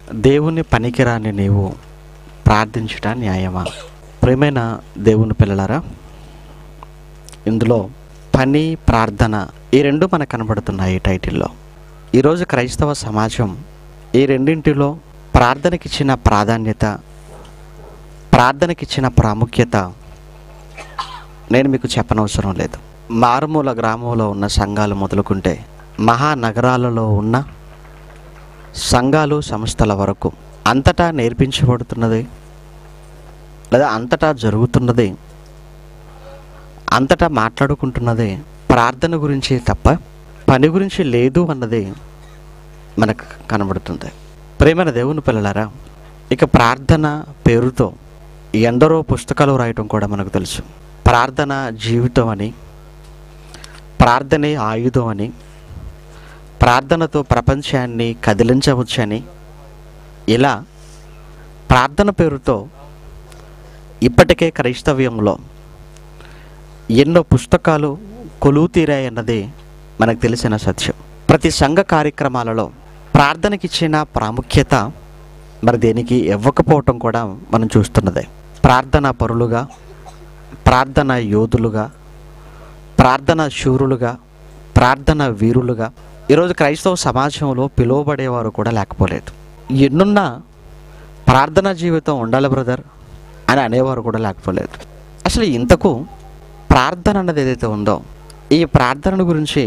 దేవుని పనికిరాని నీవు ప్రార్థించుట న్యాయమా ప్రేమైన దేవుని పిల్లలారా ఇందులో పని ప్రార్థన ఈ రెండు మనకు కనబడుతున్నాయి ఈ టైటిల్లో ఈరోజు క్రైస్తవ సమాజం ఈ రెండింటిలో ప్రార్థనకిచ్చిన ప్రాధాన్యత ప్రార్థనకిచ్చిన ప్రాముఖ్యత నేను మీకు చెప్పనవసరం లేదు మారుమూల గ్రామంలో ఉన్న సంఘాలు మొదలుకుంటే మహానగరాలలో ఉన్న సంఘాలు సంస్థల వరకు అంతటా నేర్పించబడుతున్నది లేదా అంతటా జరుగుతున్నది అంతటా మాట్లాడుకుంటున్నది ప్రార్థన గురించి తప్ప పని గురించి లేదు అన్నది మనకు కనబడుతుంది ప్రేమైన దేవుని పిల్లలారా ఇక ప్రార్థన పేరుతో ఎందరో పుస్తకాలు రాయటం కూడా మనకు తెలుసు ప్రార్థన జీవితం అని ప్రార్థనే ఆయుధం అని ప్రార్థనతో ప్రపంచాన్ని కదిలించవచ్చని ఇలా ప్రార్థన పేరుతో ఇప్పటికే క్రైస్తవ్యంలో ఎన్నో పుస్తకాలు కొలువు తీరాయన్నది మనకు తెలిసిన సత్యం ప్రతి సంఘ కార్యక్రమాలలో ప్రార్థనకిచ్చిన ప్రాముఖ్యత మరి దేనికి ఇవ్వకపోవటం కూడా మనం చూస్తున్నదే ప్రార్థన పరులుగా ప్రార్థన యోధులుగా ప్రార్థన శూరులుగా ప్రార్థన వీరులుగా ఈరోజు క్రైస్తవ సమాజంలో పిలువబడేవారు కూడా లేకపోలేదు ఎన్నున్నా ప్రార్థన జీవితం ఉండాలి బ్రదర్ అని అనేవారు కూడా లేకపోలేదు అసలు ఇంతకు ప్రార్థన అన్నది ఏదైతే ఉందో ఈ ప్రార్థన గురించి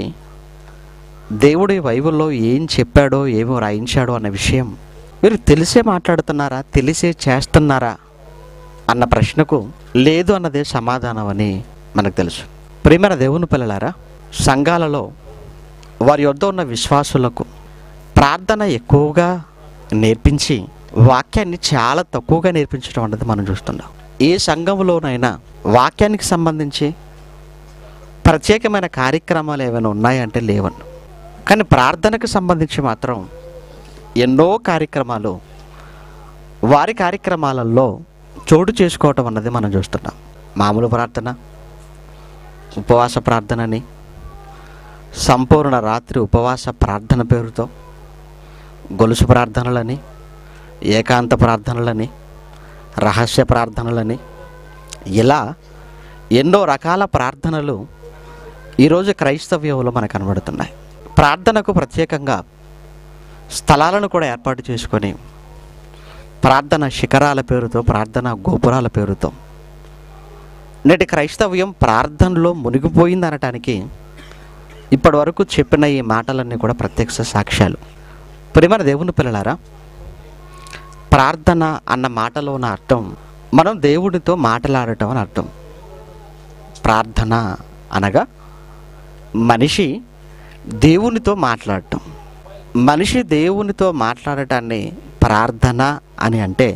దేవుడి బైబిల్లో ఏం చెప్పాడో ఏమో రాయించాడో అన్న విషయం మీరు తెలిసే మాట్లాడుతున్నారా తెలిసే చేస్తున్నారా అన్న ప్రశ్నకు లేదు అన్నదే సమాధానం అని మనకు తెలుసు ప్రేమల దేవుని పిల్లలారా సంఘాలలో వారి యొద్ద ఉన్న విశ్వాసులకు ప్రార్థన ఎక్కువగా నేర్పించి వాక్యాన్ని చాలా తక్కువగా నేర్పించడం అన్నది మనం చూస్తున్నాం ఏ సంఘంలోనైనా వాక్యానికి సంబంధించి ప్రత్యేకమైన కార్యక్రమాలు ఏమైనా ఉన్నాయంటే లేవను కానీ ప్రార్థనకు సంబంధించి మాత్రం ఎన్నో కార్యక్రమాలు వారి కార్యక్రమాలలో చోటు చేసుకోవటం అన్నది మనం చూస్తున్నాం మామూలు ప్రార్థన ఉపవాస ప్రార్థనని సంపూర్ణ రాత్రి ఉపవాస ప్రార్థన పేరుతో గొలుసు ప్రార్థనలని ఏకాంత ప్రార్థనలని రహస్య ప్రార్థనలని ఇలా ఎన్నో రకాల ప్రార్థనలు ఈరోజు క్రైస్తవ్యంలో మనకు కనబడుతున్నాయి ప్రార్థనకు ప్రత్యేకంగా స్థలాలను కూడా ఏర్పాటు చేసుకొని ప్రార్థన శిఖరాల పేరుతో ప్రార్థన గోపురాల పేరుతో నేటి క్రైస్తవ్యం ప్రార్థనలో మునిగిపోయింది అనటానికి ఇప్పటి వరకు చెప్పిన ఈ మాటలన్నీ కూడా ప్రత్యక్ష సాక్ష్యాలు ప్రియమైన దేవుని పిల్లలారా ప్రార్థన అన్న మాటలో ఉన్న అర్థం మనం దేవుడితో మాట్లాడటం అని అర్థం ప్రార్థన అనగా మనిషి దేవునితో మాట్లాడటం మనిషి దేవునితో మాట్లాడటాన్ని ప్రార్థన అని అంటే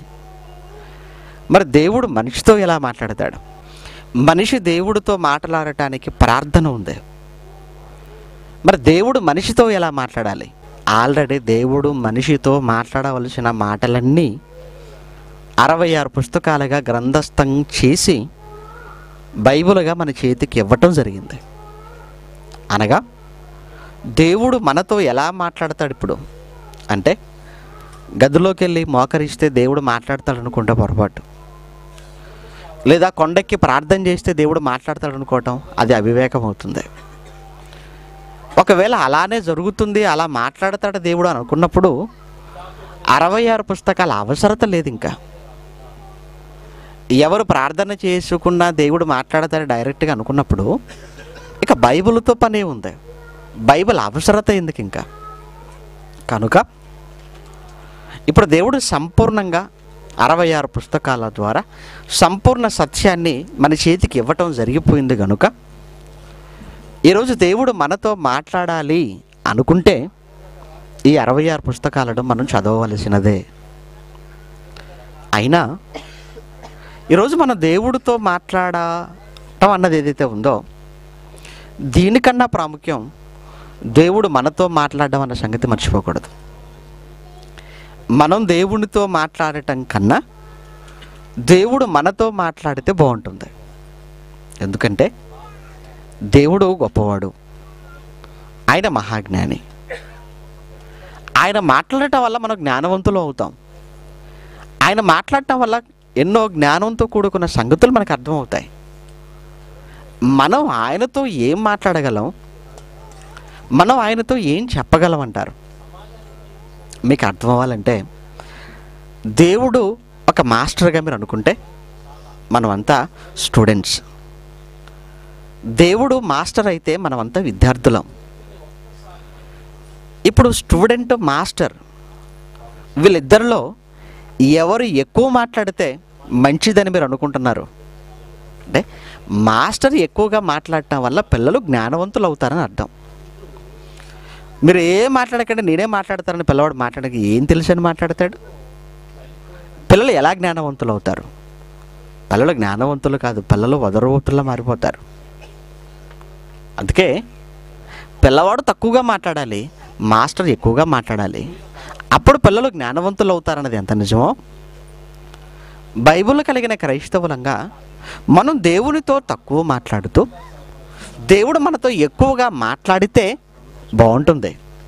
మరి దేవుడు మనిషితో ఎలా మాట్లాడతాడు మనిషి దేవుడితో మాట్లాడటానికి ప్రార్థన ఉంది మరి దేవుడు మనిషితో ఎలా మాట్లాడాలి ఆల్రెడీ దేవుడు మనిషితో మాట్లాడవలసిన మాటలన్నీ అరవై ఆరు పుస్తకాలుగా గ్రంథస్థం చేసి బైబిల్గా మన చేతికి ఇవ్వటం జరిగింది అనగా దేవుడు మనతో ఎలా మాట్లాడతాడు ఇప్పుడు అంటే గదిలోకి వెళ్ళి మోకరిస్తే దేవుడు మాట్లాడతాడు అనుకుంటే పొరపాటు లేదా కొండెక్కి ప్రార్థన చేస్తే దేవుడు మాట్లాడతాడు అనుకోవటం అది అవివేకం అవుతుంది ఒకవేళ అలానే జరుగుతుంది అలా మాట్లాడతాడు దేవుడు అని అనుకున్నప్పుడు అరవై ఆరు పుస్తకాల అవసరత లేదు ఇంకా ఎవరు ప్రార్థన చేసుకున్నా దేవుడు మాట్లాడతాడు డైరెక్ట్గా అనుకున్నప్పుడు ఇక బైబిల్తో పనే ఉంది బైబిల్ అవసరత ఎందుకు ఇంకా కనుక ఇప్పుడు దేవుడు సంపూర్ణంగా అరవై ఆరు పుస్తకాల ద్వారా సంపూర్ణ సత్యాన్ని మన చేతికి ఇవ్వటం జరిగిపోయింది కనుక ఈరోజు దేవుడు మనతో మాట్లాడాలి అనుకుంటే ఈ అరవై ఆరు పుస్తకాలను మనం చదవవలసినదే అయినా ఈరోజు మన దేవుడితో మాట్లాడటం అన్నది ఏదైతే ఉందో దీనికన్నా ప్రాముఖ్యం దేవుడు మనతో మాట్లాడడం అన్న సంగతి మర్చిపోకూడదు మనం దేవునితో మాట్లాడటం కన్నా దేవుడు మనతో మాట్లాడితే బాగుంటుంది ఎందుకంటే దేవుడు గొప్పవాడు ఆయన మహాజ్ఞాని ఆయన మాట్లాడటం వల్ల మనం జ్ఞానవంతులు అవుతాం ఆయన మాట్లాడటం వల్ల ఎన్నో జ్ఞానంతో కూడుకున్న సంగతులు మనకు అర్థమవుతాయి మనం ఆయనతో ఏం మాట్లాడగలం మనం ఆయనతో ఏం చెప్పగలం అంటారు మీకు అర్థం అవ్వాలంటే దేవుడు ఒక మాస్టర్గా మీరు అనుకుంటే మనమంతా స్టూడెంట్స్ దేవుడు మాస్టర్ అయితే మనమంతా విద్యార్థులం ఇప్పుడు స్టూడెంట్ మాస్టర్ వీళ్ళిద్దరిలో ఎవరు ఎక్కువ మాట్లాడితే మంచిదని మీరు అనుకుంటున్నారు అంటే మాస్టర్ ఎక్కువగా మాట్లాడటం వల్ల పిల్లలు జ్ఞానవంతులు అవుతారని అర్థం మీరు ఏం మాట్లాడకండి నేనే మాట్లాడతారని పిల్లవాడు మాట్లాడక ఏం తెలుసని మాట్లాడతాడు పిల్లలు ఎలా జ్ఞానవంతులు అవుతారు పిల్లలు జ్ఞానవంతులు కాదు పిల్లలు వదరవంతుల్లో మారిపోతారు అందుకే పిల్లవాడు తక్కువగా మాట్లాడాలి మాస్టర్ ఎక్కువగా మాట్లాడాలి అప్పుడు పిల్లలు జ్ఞానవంతులు అవుతారన్నది ఎంత నిజమో బైబిల్ కలిగిన క్రైస్తవులంగా మనం దేవునితో తక్కువ మాట్లాడుతూ దేవుడు మనతో ఎక్కువగా మాట్లాడితే బాగుంటుంది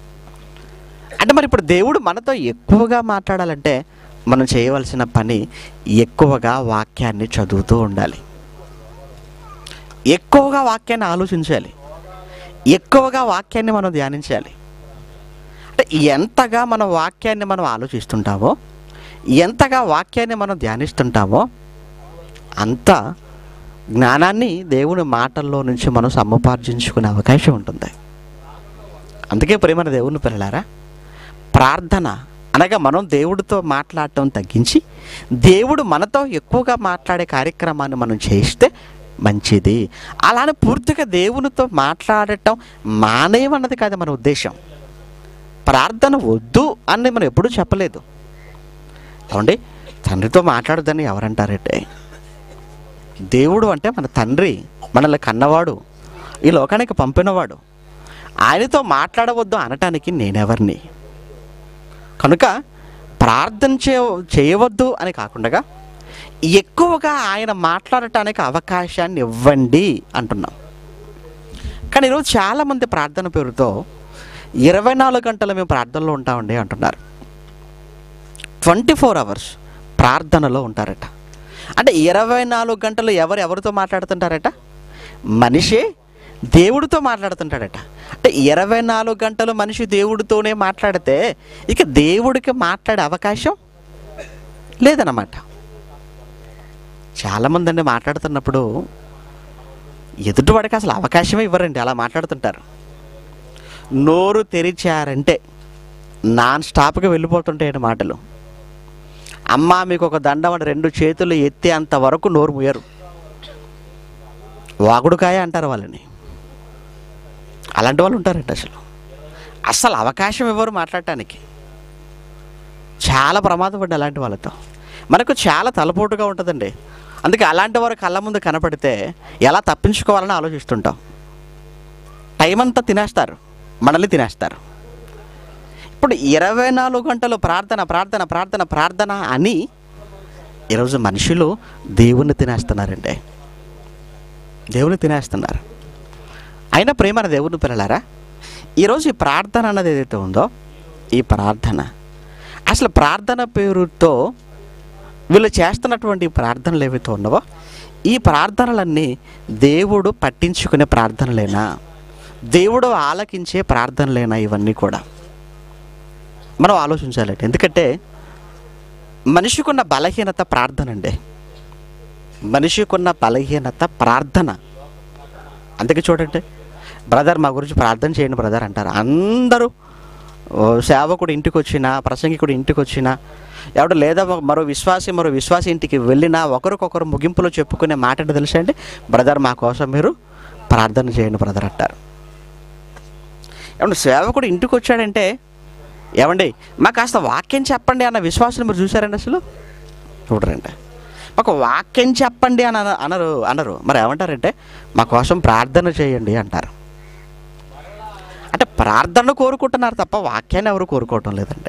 అంటే మరి ఇప్పుడు దేవుడు మనతో ఎక్కువగా మాట్లాడాలంటే మనం చేయవలసిన పని ఎక్కువగా వాక్యాన్ని చదువుతూ ఉండాలి ఎక్కువగా వాక్యాన్ని ఆలోచించాలి ఎక్కువగా వాక్యాన్ని మనం ధ్యానించాలి అంటే ఎంతగా మన వాక్యాన్ని మనం ఆలోచిస్తుంటామో ఎంతగా వాక్యాన్ని మనం ధ్యానిస్తుంటామో అంత జ్ఞానాన్ని దేవుని మాటల్లో నుంచి మనం సముపార్జించుకునే అవకాశం ఉంటుంది అందుకే ప్రేమన దేవుని పిల్లలారా ప్రార్థన అనగా మనం దేవుడితో మాట్లాడటం తగ్గించి దేవుడు మనతో ఎక్కువగా మాట్లాడే కార్యక్రమాన్ని మనం చేస్తే మంచిది అలానే పూర్తిగా దేవునితో మాట్లాడటం మానేయమన్నది కాదు మన ఉద్దేశం ప్రార్థన వద్దు అని మనం ఎప్పుడూ చెప్పలేదు ఏమండి తండ్రితో మాట్లాడదని ఎవరంటారంటే దేవుడు అంటే మన తండ్రి మనల్ని కన్నవాడు ఈ లోకానికి పంపినవాడు ఆయనతో మాట్లాడవద్దు అనటానికి నేనెవరిని కనుక ప్రార్థన చేయ చేయవద్దు అని కాకుండా ఎక్కువగా ఆయన మాట్లాడటానికి అవకాశాన్ని ఇవ్వండి అంటున్నాం కానీ ఈరోజు చాలామంది ప్రార్థన పేరుతో ఇరవై నాలుగు గంటలు మేము ప్రార్థనలో ఉంటామండి అంటున్నారు ట్వంటీ ఫోర్ అవర్స్ ప్రార్థనలో ఉంటారట అంటే ఇరవై నాలుగు గంటలు ఎవరు ఎవరితో మాట్లాడుతుంటారట మనిషే దేవుడితో మాట్లాడుతుంటాడట అంటే ఇరవై నాలుగు గంటలు మనిషి దేవుడితోనే మాట్లాడితే ఇక దేవుడికి మాట్లాడే అవకాశం లేదన్నమాట చాలామంది అండి మాట్లాడుతున్నప్పుడు ఎదుటివాడికి అసలు అవకాశమే ఇవ్వరండి అలా మాట్లాడుతుంటారు నోరు తెరిచారంటే నాన్ స్టాప్గా వెళ్ళిపోతుంటాయండి మాటలు అమ్మ మీకు ఒక దండం అని రెండు చేతులు ఎత్తే అంత వరకు నోరు ముయ్యరు వాగుడుకాయ అంటారు వాళ్ళని అలాంటి వాళ్ళు ఉంటారండి అసలు అసలు అవకాశం ఇవ్వరు మాట్లాడటానికి చాలా ప్రమాదపడ్డ అలాంటి వాళ్ళతో మనకు చాలా తలపోటుగా ఉంటుందండి అందుకే అలాంటి వారు కళ్ళ ముందు కనపడితే ఎలా తప్పించుకోవాలని ఆలోచిస్తుంటాం టైం అంతా తినేస్తారు మనల్ని తినేస్తారు ఇప్పుడు ఇరవై నాలుగు గంటలు ప్రార్థన ప్రార్థన ప్రార్థన ప్రార్థన అని ఈరోజు మనుషులు దేవుణ్ణి తినేస్తున్నారండి దేవుని తినేస్తున్నారు అయినా ప్రేమ దేవుని పిల్లలారా ఈరోజు ఈ ప్రార్థన అన్నది ఏదైతే ఉందో ఈ ప్రార్థన అసలు ప్రార్థన పేరుతో వీళ్ళు చేస్తున్నటువంటి ప్రార్థనలు ఏవైతే ఉన్నావో ఈ ప్రార్థనలన్నీ దేవుడు పట్టించుకునే ప్రార్థనలేనా దేవుడు ఆలకించే ప్రార్థనలేనా ఇవన్నీ కూడా మనం ఆలోచించాలండి ఎందుకంటే మనిషికున్న బలహీనత ప్రార్థన అండి మనిషికున్న బలహీనత ప్రార్థన అందుకే చూడండి బ్రదర్ మా గురించి ప్రార్థన చేయండి బ్రదర్ అంటారు అందరూ ఓ సేవకుడు ఇంటికి వచ్చినా ప్రసంగికుడు ఇంటికి వచ్చినా ఎవడు లేదా ఒక మరో విశ్వాసి మరో విశ్వాసి ఇంటికి వెళ్ళినా ఒకరికొకరు ముగింపులో చెప్పుకునే మాట ఏంటో తెలుసా అండి బ్రదర్ మా కోసం మీరు ప్రార్థన చేయండి బ్రదర్ అంటారు ఏమంటే సేవకుడు ఇంటికి వచ్చాడంటే ఏమండి మాకు కాస్త వాక్యం చెప్పండి అన్న విశ్వాసం మీరు చూసారండి అసలు చూడరండి మాకు వాక్యం చెప్పండి అని అన- అనరు అనరు మరి ఏమంటారంటే మా కోసం ప్రార్థన చేయండి అంటారు అంటే ప్రార్థన కోరుకుంటున్నారు తప్ప వాక్యాన్ని ఎవరు కోరుకోవటం లేదండి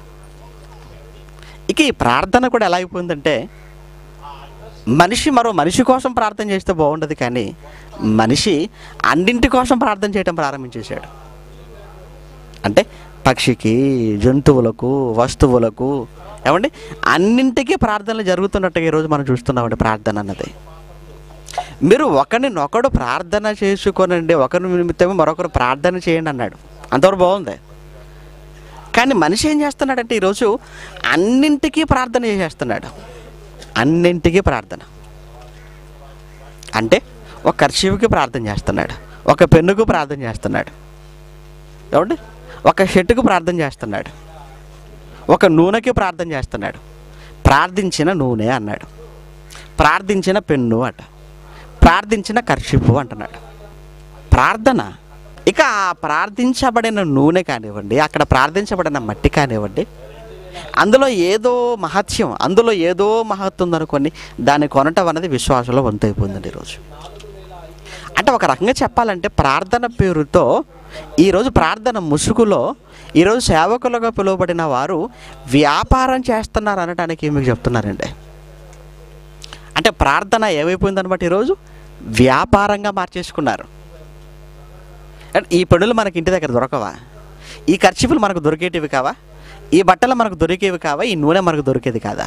ఇక ఈ ప్రార్థన కూడా ఎలా అయిపోయిందంటే మనిషి మరో మనిషి కోసం ప్రార్థన చేస్తే బాగుండదు కానీ మనిషి అన్నింటి కోసం ప్రార్థన చేయడం ప్రారంభించేశాడు అంటే పక్షికి జంతువులకు వస్తువులకు ఏమండి అన్నింటికీ ప్రార్థనలు జరుగుతున్నట్టుగా ఈరోజు మనం చూస్తున్నామండి ప్రార్థన అన్నది మీరు ఒకరినొకడు ప్రార్థన చేసుకోనండి ఒకరి నిమిత్తమే మరొకరు ప్రార్థన చేయండి అన్నాడు అంతవరకు బాగుంది కానీ మనిషి ఏం చేస్తున్నాడంటే ఈరోజు అన్నింటికీ ప్రార్థన చేసేస్తున్నాడు అన్నింటికీ ప్రార్థన అంటే ఒక కర్షివుకి ప్రార్థన చేస్తున్నాడు ఒక పెన్నుకు ప్రార్థన చేస్తున్నాడు ఏమండి ఒక షర్టుకు ప్రార్థన చేస్తున్నాడు ఒక నూనెకి ప్రార్థన చేస్తున్నాడు ప్రార్థించిన నూనె అన్నాడు ప్రార్థించిన పెన్ను అట ప్రార్థించిన కర్షిపు అంటున్నాడు ప్రార్థన ఇక ఆ ప్రార్థించబడిన నూనె కానివ్వండి అక్కడ ప్రార్థించబడిన మట్టి కానివ్వండి అందులో ఏదో మహత్యం అందులో ఏదో మహత్వం ఉందనుకొని దాన్ని కొనటం అనేది విశ్వాసంలో వంతైపోయిందండి ఈరోజు అంటే ఒక రకంగా చెప్పాలంటే ప్రార్థన పేరుతో ఈరోజు ప్రార్థన ముసుగులో ఈరోజు సేవకులుగా పిలువబడిన వారు వ్యాపారం చేస్తున్నారు అనడానికి మీకు చెప్తున్నారండి అంటే ప్రార్థన ఏమైపోయిందనమాట ఈరోజు వ్యాపారంగా మార్చేసుకున్నారు అంటే ఈ పనులు మనకి ఇంటి దగ్గర దొరకవా ఈ ఖర్చులు మనకు దొరికేటివి కావా ఈ బట్టలు మనకు దొరికేవి కావా ఈ నూనె మనకు దొరికేది కాదా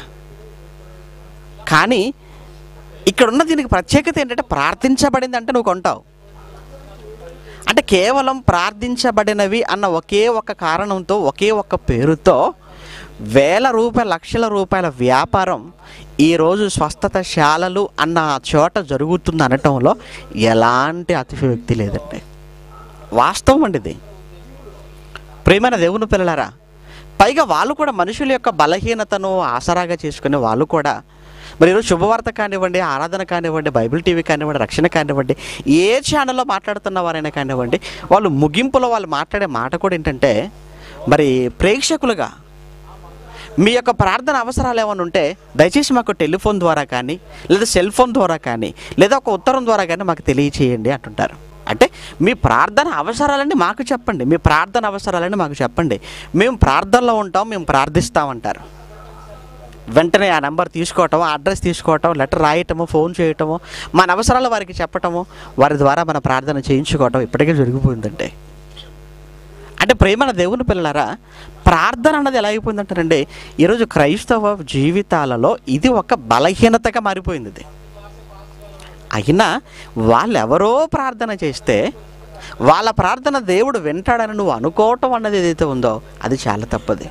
కానీ ఇక్కడ ఉన్న దీనికి ప్రత్యేకత ఏంటంటే ప్రార్థించబడింది అంటే నువ్వు కొంటావు అంటే కేవలం ప్రార్థించబడినవి అన్న ఒకే ఒక కారణంతో ఒకే ఒక పేరుతో వేల రూపాయల లక్షల రూపాయల వ్యాపారం ఈరోజు స్వస్థత శాలలు అన్న చోట జరుగుతుంది అనటంలో ఎలాంటి అతిశయోక్తి లేదండి వాస్తవం అండి ఇది ప్రేమైన దేవుని పిల్లలారా పైగా వాళ్ళు కూడా మనుషుల యొక్క బలహీనతను ఆసరాగా చేసుకునే వాళ్ళు కూడా మరి ఈరోజు శుభవార్త కానివ్వండి ఆరాధన కానివ్వండి బైబిల్ టీవీ కానివ్వండి రక్షణ కానివ్వండి ఏ ఛానల్లో మాట్లాడుతున్న వారైనా కానివ్వండి వాళ్ళు ముగింపులో వాళ్ళు మాట్లాడే మాట కూడా ఏంటంటే మరి ప్రేక్షకులుగా మీ యొక్క ప్రార్థన అవసరాలు ఏమైనా ఉంటే దయచేసి మాకు టెలిఫోన్ ద్వారా కానీ లేదా సెల్ ఫోన్ ద్వారా కానీ లేదా ఒక ఉత్తరం ద్వారా కానీ మాకు తెలియచేయండి అంటుంటారు అంటే మీ ప్రార్థన అవసరాలని మాకు చెప్పండి మీ ప్రార్థన అవసరాలని మాకు చెప్పండి మేము ప్రార్థనలో ఉంటాం మేము ప్రార్థిస్తామంటారు వెంటనే ఆ నెంబర్ తీసుకోవటం ఆ అడ్రస్ తీసుకోవటం లెటర్ రాయటము ఫోన్ చేయటము మన అవసరాలు వారికి చెప్పటము వారి ద్వారా మన ప్రార్థన చేయించుకోవటం ఇప్పటికే జరిగిపోయిందండి అంటే ప్రేమన దేవుని పిల్లలారా ప్రార్థన అన్నది ఎలా అయిపోయిందంటారండి ఈరోజు క్రైస్తవ జీవితాలలో ఇది ఒక బలహీనతగా మారిపోయింది ఇది అయినా వాళ్ళెవరో ప్రార్థన చేస్తే వాళ్ళ ప్రార్థన దేవుడు వింటాడని నువ్వు అనుకోవటం అన్నది ఏదైతే ఉందో అది చాలా తప్పది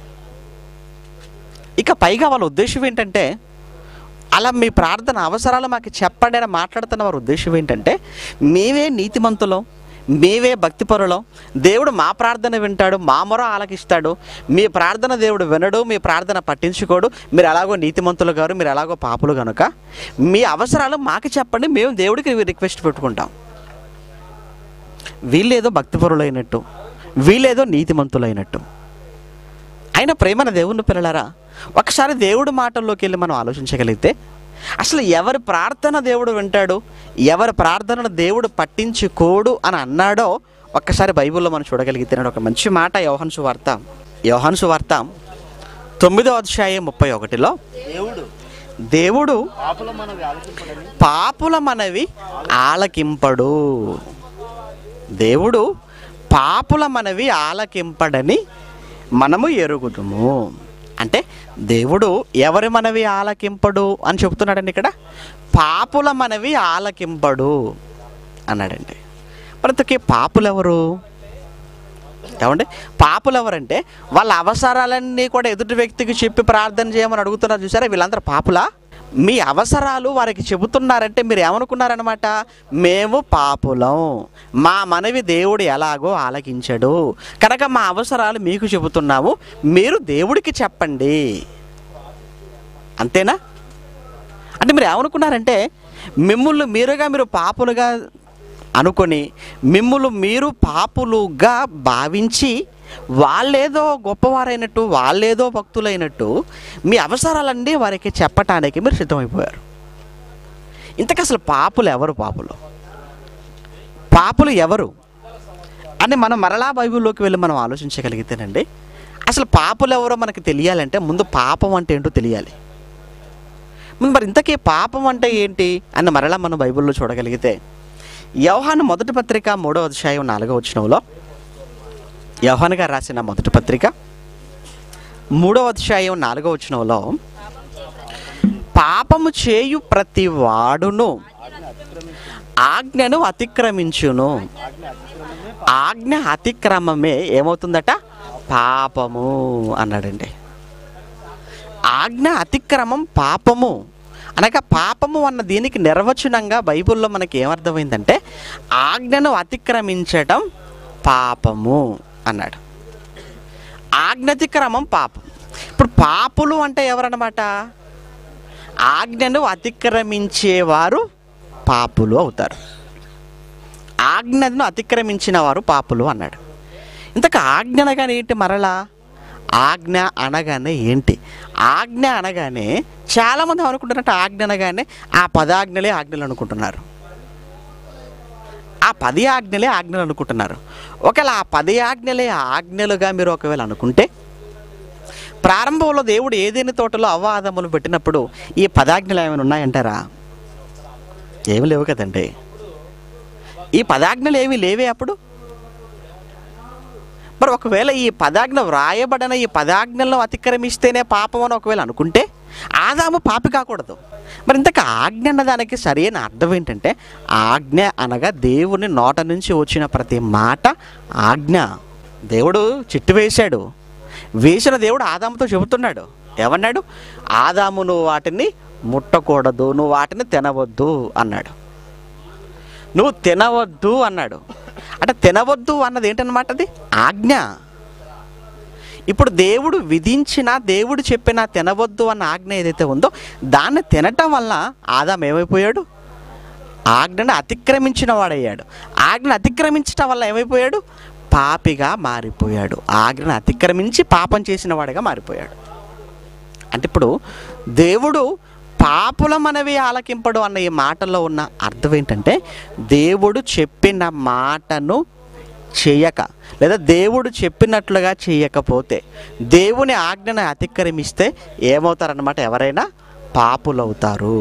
ఇక పైగా వాళ్ళ ఉద్దేశం ఏంటంటే అలా మీ ప్రార్థన అవసరాలు మాకు చెప్పండి అని మాట్లాడుతున్న వారి ఉద్దేశం ఏంటంటే మేవే నీతిమంతులం మేవే భక్తిపరులం దేవుడు మా ప్రార్థన వింటాడు మా మొర ఆలకిస్తాడు మీ ప్రార్థన దేవుడు వినడు మీ ప్రార్థన పట్టించుకోడు మీరు ఎలాగో నీతిమంతులు గారు మీరు ఎలాగో పాపులు కనుక మీ అవసరాలు మాకు చెప్పండి మేము దేవుడికి రిక్వెస్ట్ పెట్టుకుంటాం వీళ్ళేదో భక్తిపరులైనట్టు వీళ్ళేదో నీతిమంతులైనట్టు అయిన ప్రేమన దేవుని పిల్లలారా ఒకసారి దేవుడి మాటల్లోకి వెళ్ళి మనం ఆలోచించగలిగితే అసలు ఎవరి ప్రార్థన దేవుడు వింటాడు ఎవరి ప్రార్థనను దేవుడు పట్టించుకోడు అని అన్నాడో ఒక్కసారి బైబిల్లో మనం చూడగలిగితే ఒక మంచి మాట యోహన్ సువార్త యోహన్ సువార్త తొమ్మిదో అధ్యాయం ముప్పై ఒకటిలో దేవుడు దేవుడు పాపల మనవి ఆలోచింపడని పాపుల మనవి ఆలకింపడు దేవుడు పాపుల మనవి ఆలకింపడని మనము ఎరుగుదుము అంటే దేవుడు ఎవరి మనవి ఆలకింపడు అని చెప్తున్నాడండి ఇక్కడ పాపుల మనవి ఆలకింపడు అన్నాడండి మరి ఇంతకీ పాపులు ఎవరు ఏమండి పాపులు ఎవరంటే వాళ్ళ అవసరాలన్నీ కూడా ఎదుటి వ్యక్తికి చెప్పి ప్రార్థన చేయమని అడుగుతున్నారు చూసారా వీళ్ళందరూ పాపులా మీ అవసరాలు వారికి చెబుతున్నారంటే మీరు ఏమనుకున్నారనమాట మేము పాపులం మా మనవి దేవుడు ఎలాగో ఆలకించడు కనుక మా అవసరాలు మీకు చెబుతున్నాము మీరు దేవుడికి చెప్పండి అంతేనా అంటే మీరు ఏమనుకున్నారంటే మిమ్మల్ని మీరుగా మీరు పాపులుగా అనుకొని మిమ్మల్ని మీరు పాపులుగా భావించి వాళ్ళేదో గొప్పవారైనట్టు వాళ్ళేదో భక్తులైనట్టు మీ అవసరాలన్నీ వారికి చెప్పటానికి మీరు సిద్ధమైపోయారు ఇంతకు అసలు పాపులు ఎవరు పాపులు పాపులు ఎవరు అని మనం మరలా బైబిల్లోకి వెళ్ళి మనం ఆలోచించగలిగితేనండి అసలు పాపులు ఎవరో మనకు తెలియాలంటే ముందు పాపం అంటే ఏంటో తెలియాలి ముందు మరి ఇంతకీ పాపం అంటే ఏంటి అని మరలా మనం బైబిల్లో చూడగలిగితే యోహాను మొదటి పత్రిక మూడో అధ్యాయం నాలుగో వచనంలో యోహాన్ గారు రాసిన మొదటి పత్రిక మూడవ అధ్యాయం నాలుగవ వచనంలో పాపము చేయు ప్రతి వాడును ఆజ్ఞను అతిక్రమించును ఆజ్ఞ అతిక్రమమే ఏమవుతుందట పాపము అన్నాడండి ఆజ్ఞ అతిక్రమం పాపము అనగా పాపము అన్న దీనికి నిర్వచనంగా బైబిల్లో మనకి ఏమర్థమైందంటే ఆజ్ఞను అతిక్రమించడం పాపము అన్నాడు ఆజ్ఞతిక్రమం పాపం ఇప్పుడు పాపులు అంటే ఎవరన్నమాట ఆజ్ఞను అతిక్రమించేవారు పాపులు అవుతారు ఆజ్ఞను అతిక్రమించిన వారు పాపులు అన్నాడు ఇంతకు ఆజ్ఞ అనగానే ఏంటి మరలా ఆజ్ఞ అనగానే ఏంటి ఆజ్ఞ అనగానే చాలామంది అనుకుంటున్నట్టు ఆజ్ఞ అనగానే ఆ పదాజ్ఞలే ఆజ్ఞలు అనుకుంటున్నారు ఆ పది ఆజ్ఞలే ఆజ్ఞలు అనుకుంటున్నారు ఒకవేళ ఆ పది ఆజ్ఞలే ఆజ్ఞలుగా మీరు ఒకవేళ అనుకుంటే ప్రారంభంలో దేవుడు ఏదేని తోటలో అవ్వాదములు పెట్టినప్పుడు ఈ పదాజ్ఞలు ఏమైనా ఉన్నాయంటారా ఏమి లేవు కదండి ఈ పదాజ్ఞలు ఏమీ లేవే అప్పుడు మరి ఒకవేళ ఈ పదాజ్ఞ వ్రాయబడిన ఈ పదాజ్ఞలను అతిక్రమిస్తేనే పాపం అని ఒకవేళ అనుకుంటే ఆదాము పాపి కాకూడదు మరి ఇంతకు ఆజ్ఞ అన్న దానికి సరైన అర్థం ఏంటంటే ఆజ్ఞ అనగా దేవుని నోట నుంచి వచ్చిన ప్రతి మాట ఆజ్ఞ దేవుడు చిట్టు వేశాడు వేసిన దేవుడు ఆదాముతో చెబుతున్నాడు ఏమన్నాడు ఆదాము నువ్వు వాటిని ముట్టకూడదు నువ్వు వాటిని తినవద్దు అన్నాడు నువ్వు తినవద్దు అన్నాడు అంటే తినవద్దు అన్నది ఏంటన్నమాట అది ఆజ్ఞ ఇప్పుడు దేవుడు విధించిన దేవుడు చెప్పిన తినవద్దు అన్న ఆజ్ఞ ఏదైతే ఉందో దాన్ని తినటం వల్ల ఆదాం ఏమైపోయాడు ఆజ్ఞను అతిక్రమించిన వాడయ్యాడు ఆజ్ఞను అతిక్రమించటం వల్ల ఏమైపోయాడు పాపిగా మారిపోయాడు ఆజ్ఞను అతిక్రమించి పాపం చేసిన వాడిగా మారిపోయాడు అంటే ఇప్పుడు దేవుడు పాపుల మనవి ఆలకింపడు అన్న ఈ మాటల్లో ఉన్న అర్థం ఏంటంటే దేవుడు చెప్పిన మాటను చేయక లేదా దేవుడు చెప్పినట్లుగా చేయకపోతే దేవుని ఆజ్ఞను అతిక్రమిస్తే ఏమవుతారన్నమాట ఎవరైనా పాపులవుతారు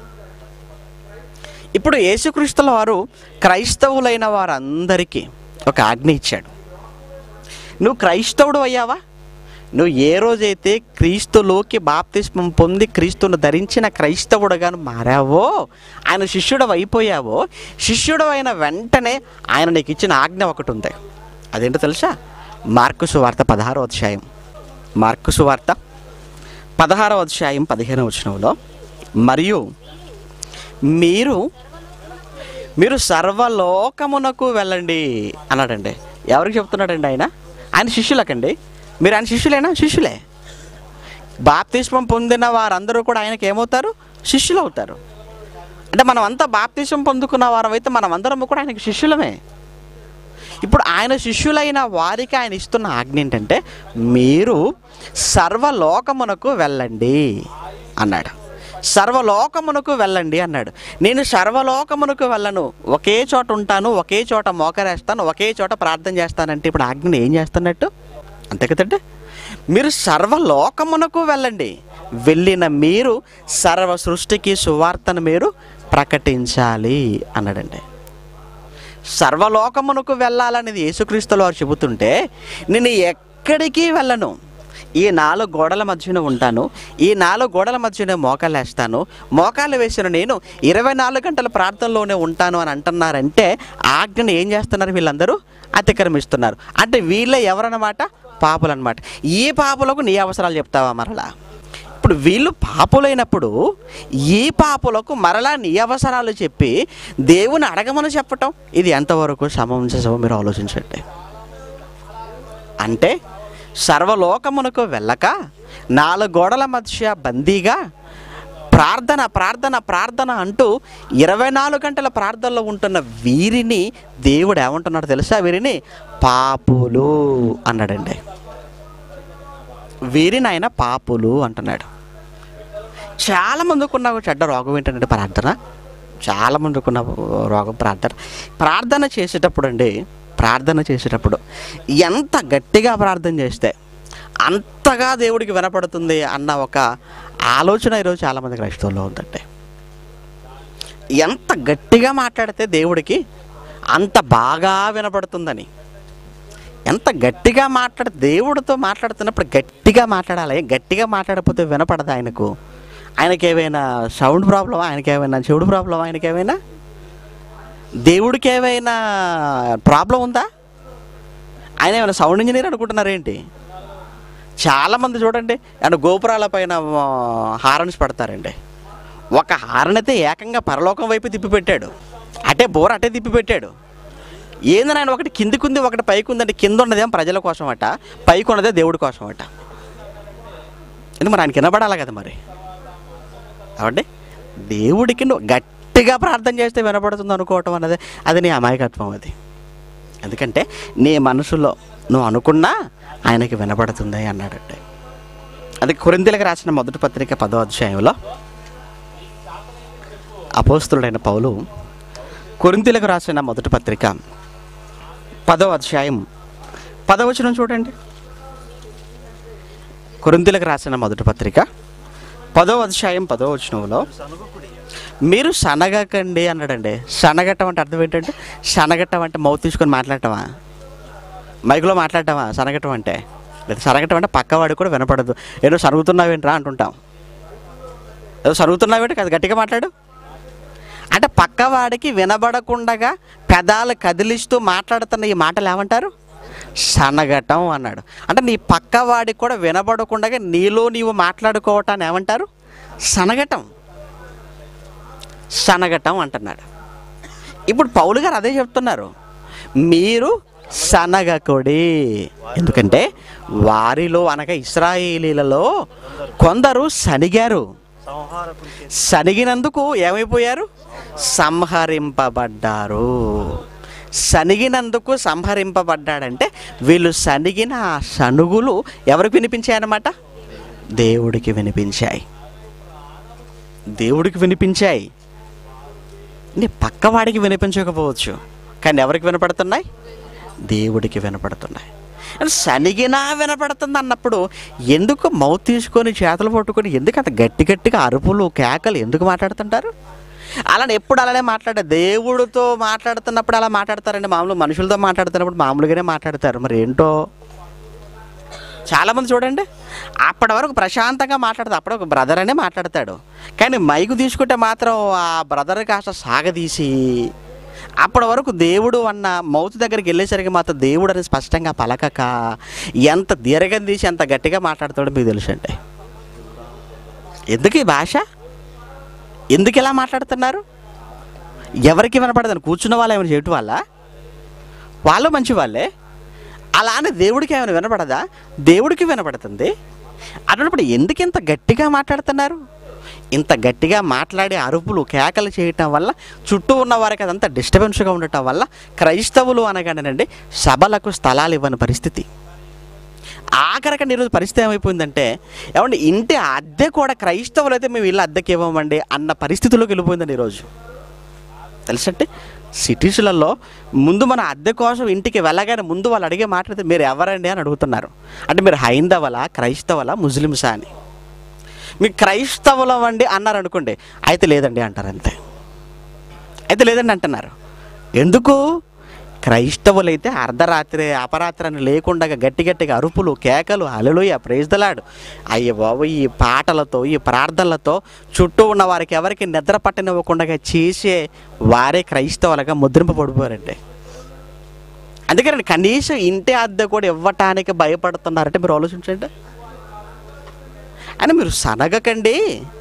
ఇప్పుడు యేసుక్రీస్తుల వారు క్రైస్తవులైన వారందరికీ ఒక ఆజ్ఞ ఇచ్చాడు నువ్వు క్రైస్తవుడు అయ్యావా నువ్వు ఏ రోజైతే క్రీస్తులోకి బాప్తిస్మం పొంది క్రీస్తును ధరించిన క్రైస్తవుడుగా మారావో ఆయన శిష్యుడు అయిపోయావో శిష్యుడు అయిన వెంటనే ఆయన నీకు ఇచ్చిన ఆజ్ఞ ఒకటి ఉంది అదేంటో తెలుసా మార్కు సువార్త పదహారో అధ్యాయం మార్కు సువార్త పదహారో అధ్యాయం పదిహేనో వచనంలో మరియు మీరు మీరు సర్వలోకమునకు వెళ్ళండి అన్నాడండి ఎవరికి చెప్తున్నాడండి ఆయన ఆయన శిష్యులకండి మీరు ఆయన శిష్యులేనా శిష్యులే బాప్తిస్మం పొందిన వారందరూ కూడా ఆయనకి ఏమవుతారు శిష్యులు అవుతారు అంటే మనం అంతా బాప్తిస్మం పొందుకున్న వారం అయితే మనం అందరం కూడా ఆయనకి శిష్యులమే ఇప్పుడు ఆయన శిష్యులైన వారికి ఆయన ఇస్తున్న ఆజ్ఞ ఏంటంటే మీరు సర్వలోకమునకు వెళ్ళండి అన్నాడు సర్వలోకమునకు వెళ్ళండి అన్నాడు నేను సర్వలోకమునకు వెళ్ళను ఒకే చోట ఉంటాను ఒకే చోట మోకరేస్తాను ఒకే చోట ప్రార్థన చేస్తానంటే ఇప్పుడు ఆజ్ఞను ఏం చేస్తున్నట్టు అంతే కదండి మీరు సర్వలోకమునకు వెళ్ళండి వెళ్ళిన మీరు సర్వ సృష్టికి సువార్తను మీరు ప్రకటించాలి అన్నాడండి సర్వలోకమునకు వెళ్ళాలనేది యేసుక్రీస్తులు వారు చెబుతుంటే నేను ఎక్కడికి వెళ్ళను ఈ నాలుగు గోడల మధ్యన ఉంటాను ఈ నాలుగు గోడల మధ్యన మోకాలు వేస్తాను మోకాలు వేసిన నేను ఇరవై నాలుగు గంటల ప్రార్థనలోనే ఉంటాను అని అంటున్నారంటే ఆజ్ఞను ఏం చేస్తున్నారు వీళ్ళందరూ అతిక్రమిస్తున్నారు అంటే వీళ్ళే ఎవరన్నమాట పాపులు అనమాట ఈ పాపులకు నీ అవసరాలు చెప్తావా మరలా ఇప్పుడు వీళ్ళు పాపులైనప్పుడు ఈ పాపులకు మరలా నీ అవసరాలు చెప్పి దేవుని అడగమని చెప్పటం ఇది ఎంతవరకు సమంజసమో మీరు ఆలోచించండి అంటే సర్వలోకమునకు వెళ్ళక నాలుగు గోడల మధ్య బందీగా ప్రార్థన ప్రార్థన ప్రార్థన అంటూ ఇరవై నాలుగు గంటల ప్రార్థనలో ఉంటున్న వీరిని దేవుడు ఏమంటున్నాడు తెలుసా వీరిని పాపులు అన్నాడండి వీరిని ఆయన పాపులు అంటున్నాడు చాలా మందికి ఉన్న ఒక చెడ్డ రోగం ఏంటంటే ప్రార్థన చాలా మందికి ఉన్న రోగం ప్రార్థన ప్రార్థన చేసేటప్పుడు అండి ప్రార్థన చేసేటప్పుడు ఎంత గట్టిగా ప్రార్థన చేస్తే అంతగా దేవుడికి వినపడుతుంది అన్న ఒక ఆలోచన ఈరోజు చాలామంది క్రైస్తవుల్లో ఉందండి ఎంత గట్టిగా మాట్లాడితే దేవుడికి అంత బాగా వినపడుతుందని ఎంత గట్టిగా మాట్లాడ దేవుడితో మాట్లాడుతున్నప్పుడు గట్టిగా మాట్లాడాలి గట్టిగా మాట్లాడకపోతే వినపడదు ఆయనకు ఆయనకి ఏమైనా సౌండ్ ప్రాబ్లమా ఆయనకి ఏమైనా చెవుడు ప్రాబ్లమా ఆయనకి ఏమైనా దేవుడికి ఏమైనా ప్రాబ్లం ఉందా ఆయన ఏమైనా సౌండ్ ఇంజనీర్ అనుకుంటున్నారేంటి చాలామంది చూడండి అండ్ గోపురాల పైన ఆ, హారన్స్ పెడతారండి ఒక హారన్ అయితే ఏకంగా పరలోకం వైపు తిప్పి పెట్టాడు అటే బోర్ అటే తిప్పి పెట్టాడు ఏందని ఆయన ఒకటి కిందికి ఉంది ఒకటి పైకి ఉందంటే కింద ఉన్నదేం ప్రజల కోసం అట పైకి ఉన్నదే దేవుడి కోసం అట ఇది మరి ఆయనకి వినబడాలి కదా మరి కాబట్టి దేవుడికి నువ్వు గట్టిగా ప్రార్థన చేస్తే వినపడుతుంది అనుకోవటం అన్నది అది నీ అమాయకత్వం అది ఎందుకంటే నీ మనసులో నువ్వు అనుకున్నా ఆయనకి వినపడుతుంది అన్నాడంటే అది కొరింతలకు రాసిన మొదటి పత్రిక పదో అధ్యాయంలో అపోస్తుడైన పౌలు కొరింతలకు రాసిన మొదటి పత్రిక పదో అధ్యాయం పదవచనం చూడండి కొరింతలకు రాసిన మొదటి పత్రిక పదో అధ్యాయం పదో వచనంలో మీరు సనగకండి అన్నాడండి సనగట్టం అంటే అర్థం ఏంటంటే సనగట్టం అంటే మౌత్ తీసుకొని మాట్లాడటమా మైకులో మాట్లాడటమా సనగటం అంటే లేదా సనగటం అంటే పక్కవాడికి కూడా వినపడదు ఏదో సరుగుతున్నావేంట్రా అంటుంటాం ఏదో సరుగుతున్నావేంటి కదా గట్టిగా మాట్లాడు అంటే పక్కవాడికి వినబడకుండగా పెదాలు కదిలిస్తూ మాట్లాడుతున్న ఈ మాటలు ఏమంటారు సనగటం అన్నాడు అంటే నీ పక్కవాడికి కూడా వినబడకుండగా నీలో నీవు మాట్లాడుకోవటాన్ని ఏమంటారు సనగటం సనగటం అంటున్నాడు ఇప్పుడు పౌలు గారు అదే చెప్తున్నారు మీరు సనగకుడి ఎందుకంటే వారిలో అనగా ఇస్రాయేలీలలో కొందరు సనిగారు సనిగినందుకు ఏమైపోయారు సంహరింపబడ్డారు సనిగినందుకు సంహరింపబడ్డాడంటే వీళ్ళు సనిగిన ఆ సనుగులు ఎవరికి వినిపించాయి అన్నమాట దేవుడికి వినిపించాయి దేవుడికి వినిపించాయి నీ పక్కవాడికి వినిపించకపోవచ్చు కానీ ఎవరికి వినపడుతున్నాయి దేవుడికి వినపడుతున్నాయి అంటే సనిగినా వినపడుతుంది అన్నప్పుడు ఎందుకు మౌత్ తీసుకొని చేతులు పట్టుకొని ఎందుకు అంత గట్టి గట్టిగా అరుపులు కేకలు ఎందుకు మాట్లాడుతుంటారు అలానే ఎప్పుడు అలానే మాట్లాడే దేవుడితో మాట్లాడుతున్నప్పుడు అలా మాట్లాడతారండి మామూలు మనుషులతో మాట్లాడుతున్నప్పుడు మామూలుగానే మాట్లాడతారు మరి ఏంటో చాలామంది చూడండి అప్పటి వరకు ప్రశాంతంగా మాట్లాడతాడు అప్పుడు ఒక బ్రదర్ అనే మాట్లాడతాడు కానీ మైకు తీసుకుంటే మాత్రం ఆ బ్రదర్ కాస్త సాగదీసి అప్పటి వరకు దేవుడు అన్న మౌత్ దగ్గరికి వెళ్ళేసరికి మాత్రం దేవుడు అని స్పష్టంగా పలకక ఎంత దీర్ఘం తీసి ఎంత గట్టిగా మాట్లాడతాడో మీకు తెలుసండి ఎందుకు ఈ భాష ఎందుకు ఇలా మాట్లాడుతున్నారు ఎవరికి వినపడదని కూర్చున్న వాళ్ళు ఏమైనా చేయటం వల్ల వాళ్ళు మంచి వాళ్ళే అలా అని దేవుడికి ఏమైనా వినపడదా దేవుడికి వినపడుతుంది అన్నప్పుడు ఎందుకు ఇంత గట్టిగా మాట్లాడుతున్నారు ఇంత గట్టిగా మాట్లాడే అరుపులు కేకలు చేయటం వల్ల చుట్టూ ఉన్న వారికి అదంతా డిస్టర్బెన్స్గా ఉండటం వల్ల క్రైస్తవులు అనగానేనండి సభలకు స్థలాలు ఇవ్వని పరిస్థితి ఆఖరికండి ఈరోజు పరిస్థితి ఏమైపోయిందంటే ఏమండి ఇంటి అద్దె కూడా క్రైస్తవులు అయితే మేము ఇల్లు అద్దెకి ఇవ్వమండి అన్న పరిస్థితిలోకి వెళ్ళిపోయిందండి ఈరోజు తెలుసంటే సిటీస్లలో ముందు మన అద్దె కోసం ఇంటికి వెళ్ళగానే ముందు వాళ్ళు అడిగే మాట్లాడితే మీరు ఎవరండి అని అడుగుతున్నారు అంటే మీరు హైందవలా క్రైస్తవలా ముస్లిమ్సా అని మీ క్రైస్తవులం అండి అన్నారు అనుకోండి అయితే లేదండి అంటారు అంతే అయితే లేదండి అంటున్నారు ఎందుకు క్రైస్తవులైతే అర్ధరాత్రి అపరాత్రి అని లేకుండా గట్టి గట్టిగా అరుపులు కేకలు అలలుయ ప్రేజ్దలాడు అయ్య బాబు ఈ పాటలతో ఈ ప్రార్థనలతో చుట్టూ ఉన్న వారికి ఎవరికి నిద్ర పట్టనివ్వకుండా చేసే వారే క్రైస్తవులుగా ముద్రింపబడిపోయారండి అందుకని కనీసం ఇంటి అద్దె కూడా ఇవ్వటానికి భయపడుతున్నారంటే మీరు ఆలోచించండి అని మీరు సనగకండి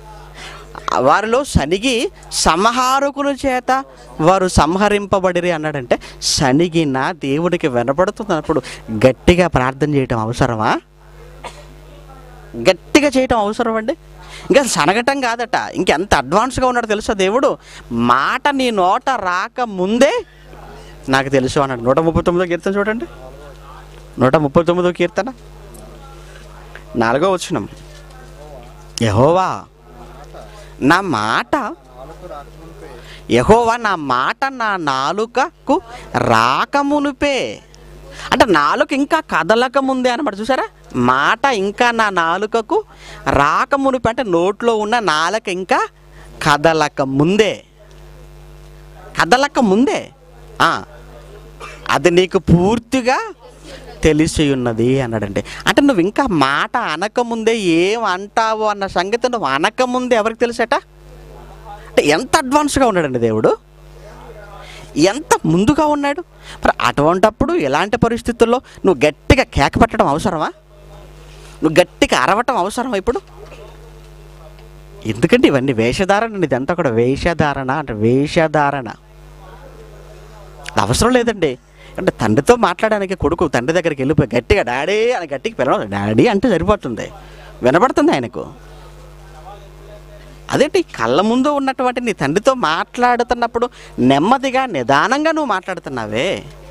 వారిలో సనిగి సంహారకుల చేత వారు సంహరింపబడిరి అన్నాడంటే సనిగిన దేవుడికి వినపడుతున్నప్పుడు గట్టిగా ప్రార్థన చేయటం అవసరమా గట్టిగా చేయటం అవసరం అండి ఇంకా సనగటం కాదట ఇంకెంత అడ్వాన్స్గా ఉన్నాడో తెలుసా దేవుడు మాట నీ నోట రాక ముందే నాకు తెలుసు అన్నాడు నూట ముప్పై తొమ్మిదో కీర్తన చూడండి నూట ముప్పై తొమ్మిదో కీర్తన నాలుగో వచ్చినం యహోవా నా మాట యహోవా నా మాట నా నాలుకకు రాకమునుపే అంటే నాలుక ఇంకా కదలక ముందే అనమాట చూసారా మాట ఇంకా నా నాలుకకు రాకమునుపే అంటే నోట్లో ఉన్న నాలుక ఇంకా కదలక ముందే కదలక ముందే ఆ, అది నీకు పూర్తిగా తెలిసి ఉన్నది అన్నాడండి అంటే నువ్వు ఇంకా మాట అనకముందే ఏం అంటావు అన్న సంగతి నువ్వు అనకముందే ఎవరికి తెలుసట అంటే ఎంత అడ్వాన్స్గా ఉన్నాడండి దేవుడు ఎంత ముందుగా ఉన్నాడు మరి అటువంటప్పుడు ఎలాంటి పరిస్థితుల్లో నువ్వు గట్టిగా కేక పెట్టడం అవసరమా నువ్వు గట్టిగా అరవటం అవసరమా ఇప్పుడు ఎందుకంటే ఇవన్నీ వేషధారణ అండి ఇదంతా కూడా వేషధారణ అంటే వేషధారణ అవసరం లేదండి అంటే తండ్రితో మాట్లాడడానికి కొడుకు తండ్రి దగ్గరికి వెళ్ళిపోయి గట్టిగా డాడీ అని గట్టికి పిలవడం డాడీ అంటే సరిపోతుంది వినపడుతుంది ఆయనకు అదేంటి కళ్ళ ముందు ఉన్నటువంటి నీ తండ్రితో మాట్లాడుతున్నప్పుడు నెమ్మదిగా నిదానంగా నువ్వు మాట్లాడుతున్నావే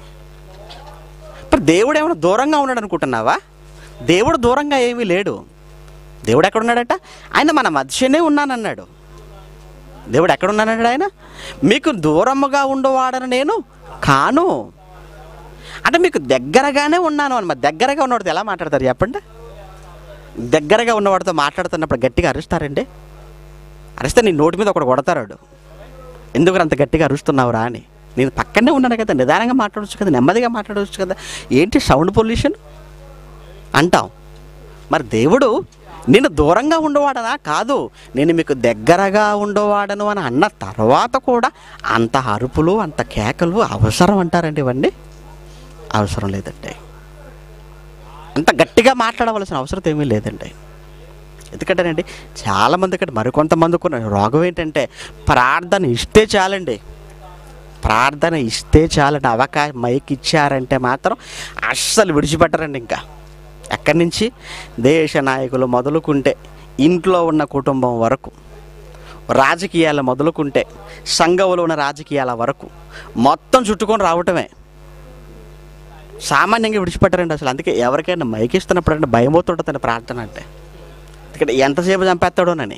మరి దేవుడు ఏమైనా దూరంగా ఉన్నాడు అనుకుంటున్నావా దేవుడు దూరంగా ఏమీ లేడు దేవుడు ఎక్కడున్నాడట ఆయన మన మధ్యనే ఉన్నానన్నాడు దేవుడు ఎక్కడున్నాడు ఆయన మీకు దూరముగా ఉండవాడని నేను కాను అంటే మీకు దగ్గరగానే ఉన్నాను అని మరి దగ్గరగా ఉన్నవాడితో ఎలా మాట్లాడతారు చెప్పండి దగ్గరగా ఉన్నవాడితో మాట్లాడుతున్నప్పుడు గట్టిగా అరుస్తారండి అరిస్తే నీ నోటి మీద ఒకడు కొడతారాడు ఎందుకు అంత గట్టిగా అరుస్తున్నావురా అని నేను పక్కనే ఉన్నాను కదా నిదానంగా మాట్లాడవచ్చు కదా నెమ్మదిగా మాట్లాడవచ్చు కదా ఏంటి సౌండ్ పొల్యూషన్ అంటాం మరి దేవుడు నేను దూరంగా ఉండవాడనా కాదు నేను మీకు దగ్గరగా ఉండవాడను అని అన్న తర్వాత కూడా అంత అరుపులు అంత కేకలు అవసరం అంటారండి ఇవన్నీ అవసరం లేదండి అంత గట్టిగా మాట్లాడవలసిన అవసరం ఏమీ లేదండి ఎందుకంటేనండి చాలామంది ఇక్కడ మరికొంతమందికి ఉన్న రోగం ఏంటంటే ప్రార్థన ఇస్తే చాలండి ప్రార్థన ఇస్తే చాలండి అవకాశం మైక్ ఇచ్చారంటే మాత్రం అస్సలు విడిచిపెట్టరండి ఇంకా ఎక్కడి నుంచి దేశ నాయకులు మొదలుకుంటే ఇంట్లో ఉన్న కుటుంబం వరకు రాజకీయాలు మొదలుకుంటే సంఘంలో ఉన్న రాజకీయాల వరకు మొత్తం చుట్టుకొని రావటమే సామాన్యంగా విడిచిపెట్టారండి అసలు అందుకే ఎవరికైనా మైక్ ఇస్తున్నప్పుడు అంటే భయం అవుతుంటుంది ప్రార్థన అంటే ఇక్కడ ఎంతసేపు చంపేస్తాడోనని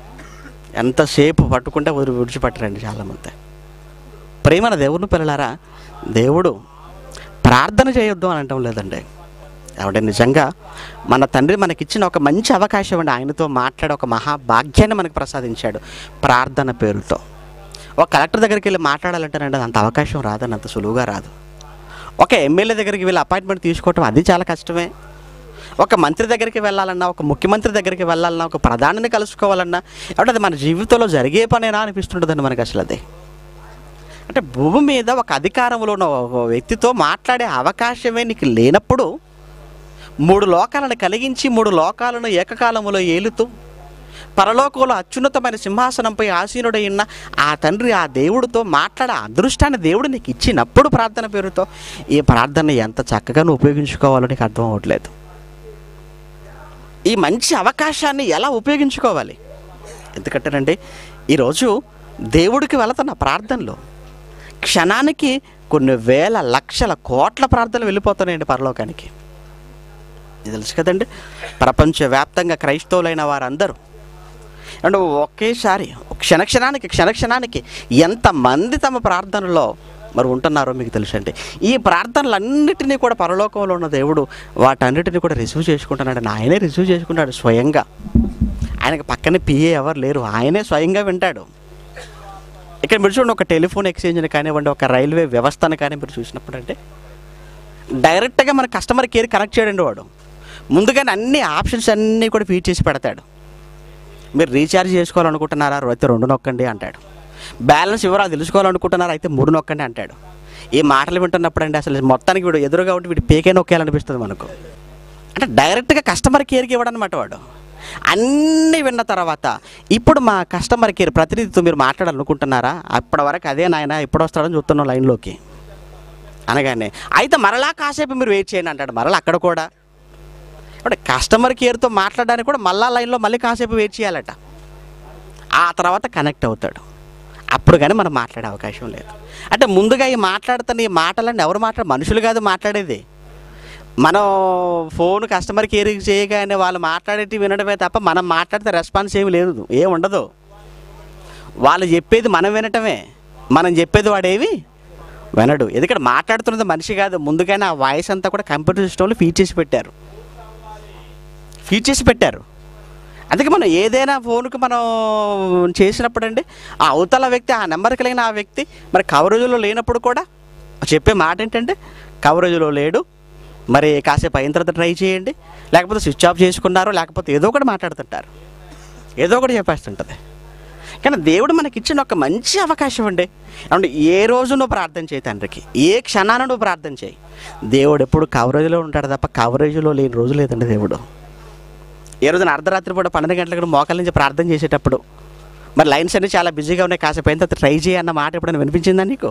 ఎంతసేపు పట్టుకుంటే వదిలి విడిచిపెట్టరండి చాలామంది ప్రేమన దేవుని పిల్లలారా దేవుడు ప్రార్థన చేయొద్దు అని అంటాం లేదండి కాబట్టి నిజంగా మన తండ్రి మనకిచ్చిన ఒక మంచి అవకాశం అండి ఆయనతో మాట్లాడే ఒక మహాభాగ్యాన్ని మనకు ప్రసాదించాడు ప్రార్థన పేరుతో ఒక కలెక్టర్ దగ్గరికి వెళ్ళి మాట్లాడాలంటేనండి అంత అవకాశం రాదని అంత సులువుగా రాదు ఒక ఎమ్మెల్యే దగ్గరికి వెళ్ళి అపాయింట్మెంట్ తీసుకోవటం అది చాలా కష్టమే ఒక మంత్రి దగ్గరికి వెళ్ళాలన్నా ఒక ముఖ్యమంత్రి దగ్గరికి వెళ్ళాలన్నా ఒక ప్రధానిని కలుసుకోవాలన్నా అంటే అది మన జీవితంలో జరిగే పనేనా అనిపిస్తుంటుందండి మనకి అసలు అది అంటే భూమి మీద ఒక అధికారంలో ఉన్న ఒక వ్యక్తితో మాట్లాడే అవకాశమే నీకు లేనప్పుడు మూడు లోకాలను కలిగించి మూడు లోకాలను ఏకకాలములో ఏలుతూ పరలోకంలో అత్యున్నతమైన సింహాసనంపై ఆసీనుడై ఉన్న ఆ తండ్రి ఆ దేవుడితో మాట్లాడే అదృష్టాన్ని దేవుడు నీకు ఇచ్చినప్పుడు ప్రార్థన పేరుతో ఈ ప్రార్థన ఎంత చక్కగా నువ్వు ఉపయోగించుకోవాలో నీకు అర్థం అవ్వట్లేదు ఈ మంచి అవకాశాన్ని ఎలా ఉపయోగించుకోవాలి ఎందుకంటేనండి ఈరోజు దేవుడికి వెళుతున్న ప్రార్థనలో క్షణానికి కొన్ని వేల లక్షల కోట్ల ప్రార్థనలు వెళ్ళిపోతున్నాయండి పరలోకానికి ఇది తెలుసు కదండి ప్రపంచవ్యాప్తంగా క్రైస్తవులైన వారందరూ అంటే ఒకేసారి క్షణ క్షణానికి క్షణ క్షణానికి ఎంతమంది తమ ప్రార్థనలో మరి ఉంటున్నారో మీకు తెలుసండి ఈ ప్రార్థనలన్నిటినీ కూడా పరలోకంలో ఉన్న దేవుడు వాటన్నిటిని కూడా రిసీవ్ చేసుకుంటున్నాడు అని ఆయనే రిసీవ్ చేసుకుంటాడు స్వయంగా ఆయనకి పక్కనే పిఏ ఎవరు లేరు ఆయనే స్వయంగా వింటాడు ఇక్కడ మీరు చూడండి ఒక టెలిఫోన్ ఎక్స్చేంజ్ని కానివ్వండి ఒక రైల్వే వ్యవస్థను కానీ మీరు చూసినప్పుడు అంటే డైరెక్ట్గా మన కస్టమర్ కేర్ కనెక్ట్ చేయడండి వాడు ముందుగానే అన్ని ఆప్షన్స్ అన్నీ కూడా ఫీడ్ చేసి పెడతాడు మీరు రీఛార్జ్ చేసుకోవాలనుకుంటున్నారా అయితే రెండు నొక్కండి అంటాడు బ్యాలెన్స్ వివరాలు తెలుసుకోవాలనుకుంటున్నారా అయితే మూడు నొక్కండి అంటాడు ఈ మాటలు వింటున్నప్పుడు అండి అసలు మొత్తానికి వీడు ఎదురుగా ఉంటే వీడు పేకే నొక్కేయాలనిపిస్తుంది మనకు అంటే డైరెక్ట్గా కస్టమర్ కేర్కి ఇవ్వడనమాట వాడు అన్నీ విన్న తర్వాత ఇప్పుడు మా కస్టమర్ కేర్ ప్రతినిధితో మీరు మాట్లాడాలనుకుంటున్నారా అప్పటి వరకు అదే నాయన ఎప్పుడు వస్తాడని చూస్తున్నాం లైన్లోకి అనగానే అయితే మరలా కాసేపు మీరు వెయిట్ చేయండి అంటాడు మరలా అక్కడ కూడా అంటే కస్టమర్ కేర్తో మాట్లాడడానికి కూడా మళ్ళా లైన్లో మళ్ళీ కాసేపు వెయిట్ చేయాలట ఆ తర్వాత కనెక్ట్ అవుతాడు అప్పుడు కానీ మనం మాట్లాడే అవకాశం లేదు అంటే ముందుగా ఈ మాట్లాడుతున్న ఈ మాటలన్నీ ఎవరు మాట్లాడ మనుషులు కాదు మాట్లాడేది మనం ఫోన్ కస్టమర్ కేర్కి చేయగానే వాళ్ళు మాట్లాడేటి వినడమే తప్ప మనం మాట్లాడితే రెస్పాన్స్ ఏమి లేదు ఏం ఉండదు వాళ్ళు చెప్పేది మనం వినటమే మనం చెప్పేది వాడేవి వినడు ఎందుకంటే మాట్లాడుతున్నది మనిషి కాదు ముందుగానే ఆ వాయిస్ అంతా కూడా కంప్యూటర్ సిస్టంలో ఫీడ్ చేసి పెట్టారు ఫీడ్ చేసి పెట్టారు అందుకే మనం ఏదైనా ఫోన్కి మనం చేసినప్పుడు అండి ఆ అవతల వ్యక్తి ఆ నెంబర్ కలిగిన ఆ వ్యక్తి మరి కవరేజ్లో లేనప్పుడు కూడా చెప్పే మాట ఏంటంటే కవరేజ్లో లేడు మరి కాసేపు అయిన తర్వాత ట్రై చేయండి లేకపోతే స్విచ్ ఆఫ్ చేసుకున్నారు లేకపోతే ఏదో ఒకటి మాట్లాడుతుంటారు ఏదో ఒకటి చెప్పేస్తుంటుంది కానీ దేవుడు మనకి ఇచ్చిన ఒక మంచి అవకాశం అండి అంటే ఏ రోజు నువ్వు ప్రార్థన చేయి తండ్రికి ఏ క్షణాన నువ్వు ప్రార్థన చేయి దేవుడు ఎప్పుడు కవరేజ్లో ఉంటాడు తప్ప కవరేజ్లో లేని రోజు లేదండి దేవుడు ఏ రోజున అర్ధరాత్రి పూట పన్నెండు గంటలకు మోకాల నుంచి ప్రార్థన చేసేటప్పుడు మరి లైన్స్ అన్ని చాలా బిజీగా ఉన్నాయి కాసేపు అయిన తర్వాత ట్రై చేయి అన్న మాట ఎప్పుడైనా వినిపించిందా నీకు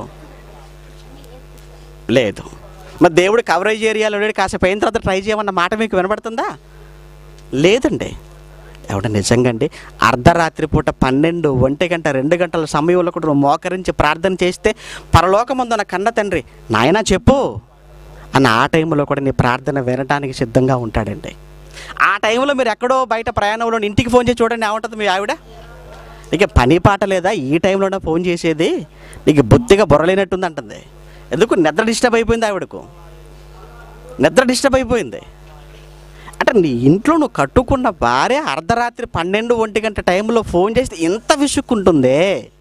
లేదు మరి దేవుడు కవరేజ్ ఏరియాలో లేడు కాసేపు అయిన తర్వాత ట్రై చేయమన్న మాట మీకు వినబడుతుందా లేదండి ఎవడ నిజంగా అండి అర్ధరాత్రి పూట పన్నెండు ఒంటి గంట రెండు గంటల సమయంలో కూడా నువ్వు మోకరించి ప్రార్థన చేస్తే పరలోకమందున కన్న తండ్రి నాయనా చెప్పు అన్న ఆ టైంలో కూడా నీ ప్రార్థన వినడానికి సిద్ధంగా ఉంటాడండి ఆ టైంలో మీరు ఎక్కడో బయట ప్రయాణంలో ఇంటికి ఫోన్ చేసి చూడండి ఏముంటుంది మీ ఆవిడ నీకు పని పాట లేదా ఈ టైంలోనే ఫోన్ చేసేది నీకు బొత్తిగా బుర్రలేనట్టుంది అంటుంది ఎందుకు నిద్ర డిస్టర్బ్ అయిపోయింది ఆవిడకు నిద్ర డిస్టర్బ్ అయిపోయింది అంటే నీ ఇంట్లో నువ్వు కట్టుకున్న భార్య అర్ధరాత్రి పన్నెండు ఒంటి గంట టైంలో ఫోన్ చేస్తే ఎంత విసుక్కుంటుందే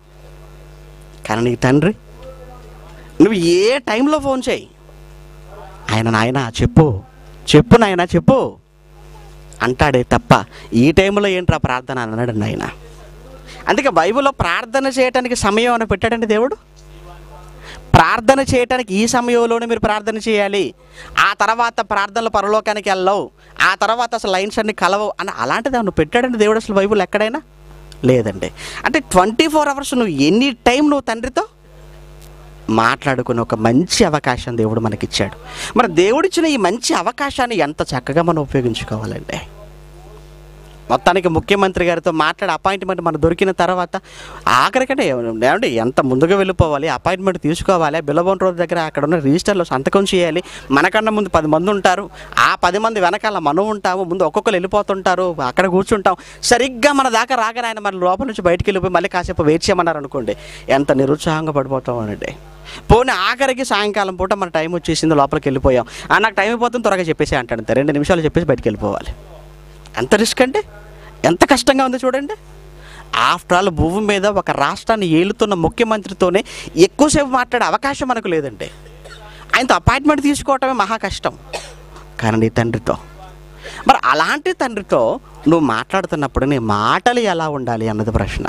కానీ నీ తండ్రి నువ్వు ఏ టైంలో ఫోన్ చేయి ఆయన నాయన చెప్పు చెప్పు నాయన చెప్పు అంటాడే తప్ప ఈ టైంలో ఏంట్రా ప్రార్థన అని అన్నాడు నాయన అందుకే బైబిల్లో ప్రార్థన చేయడానికి సమయం అని పెట్టాడండి దేవుడు ప్రార్థన చేయటానికి ఈ సమయంలోనే మీరు ప్రార్థన చేయాలి ఆ తర్వాత ప్రార్థనలు పరలోకానికి వెళ్ళవు ఆ తర్వాత అసలు లైన్స్ అన్ని కలవవు అని అలాంటిది నువ్వు పెట్టాడండి దేవుడు అసలు బైబుల్ ఎక్కడైనా లేదండి అంటే ట్వంటీ ఫోర్ అవర్స్ నువ్వు ఎనీ టైం నువ్వు తండ్రితో మాట్లాడుకునే ఒక మంచి అవకాశం దేవుడు మనకిచ్చాడు మరి దేవుడిచ్చిన ఈ మంచి అవకాశాన్ని ఎంత చక్కగా మనం ఉపయోగించుకోవాలండి మొత్తానికి ముఖ్యమంత్రి గారితో మాట్లాడే అపాయింట్మెంట్ మనకు దొరికిన తర్వాత ఆఖరికంటే ఏమండి ఎంత ముందుగా వెళ్ళిపోవాలి అపాయింట్మెంట్ తీసుకోవాలి బిల్లబోన్ రోడ్ దగ్గర అక్కడ ఉన్న రిజిస్టర్లో సంతకం చేయాలి మనకన్నా ముందు పది మంది ఉంటారు ఆ పది మంది వెనకాల మనం ఉంటాము ముందు ఒక్కొక్కరు వెళ్ళిపోతుంటారు అక్కడ కూర్చుంటాం సరిగ్గా మన దాకా రాగానే ఆయన మన లోపల నుంచి బయటికి వెళ్ళిపోయి మళ్ళీ కాసేపు వెయిట్ చేయమన్నారు అనుకోండి ఎంత నిరుత్సాహంగా పడిపోతాం అనండి పోనీ ఆఖరికి సాయంకాలం పూట మన టైం వచ్చేసింది లోపలికి వెళ్ళిపోయాం ఆ నాకు టైం అయిపోతుంది త్వరగా చెప్పేసి అంటాడు అంతే. రెండు నిమిషాలు చెప్పేసి బయటికి వెళ్ళిపోవాలి ఎంత రిస్క్ అండి ఎంత కష్టంగా ఉందో చూడండి ఆఫ్టర్ ఆల్ భూమి మీద ఒక రాష్ట్రాన్ని ఏలుతున్న ముఖ్యమంత్రితోనే ఎక్కువసేపు మాట్లాడే అవకాశం మనకు లేదండి ఆయనతో అపాయింట్మెంట్ తీసుకోవటమే మహా కష్టం కానీ నీ తండ్రితో మరి అలాంటి తండ్రితో నువ్వు మాట్లాడుతున్నప్పుడు నీ మాటలు ఎలా ఉండాలి అన్నది ప్రశ్న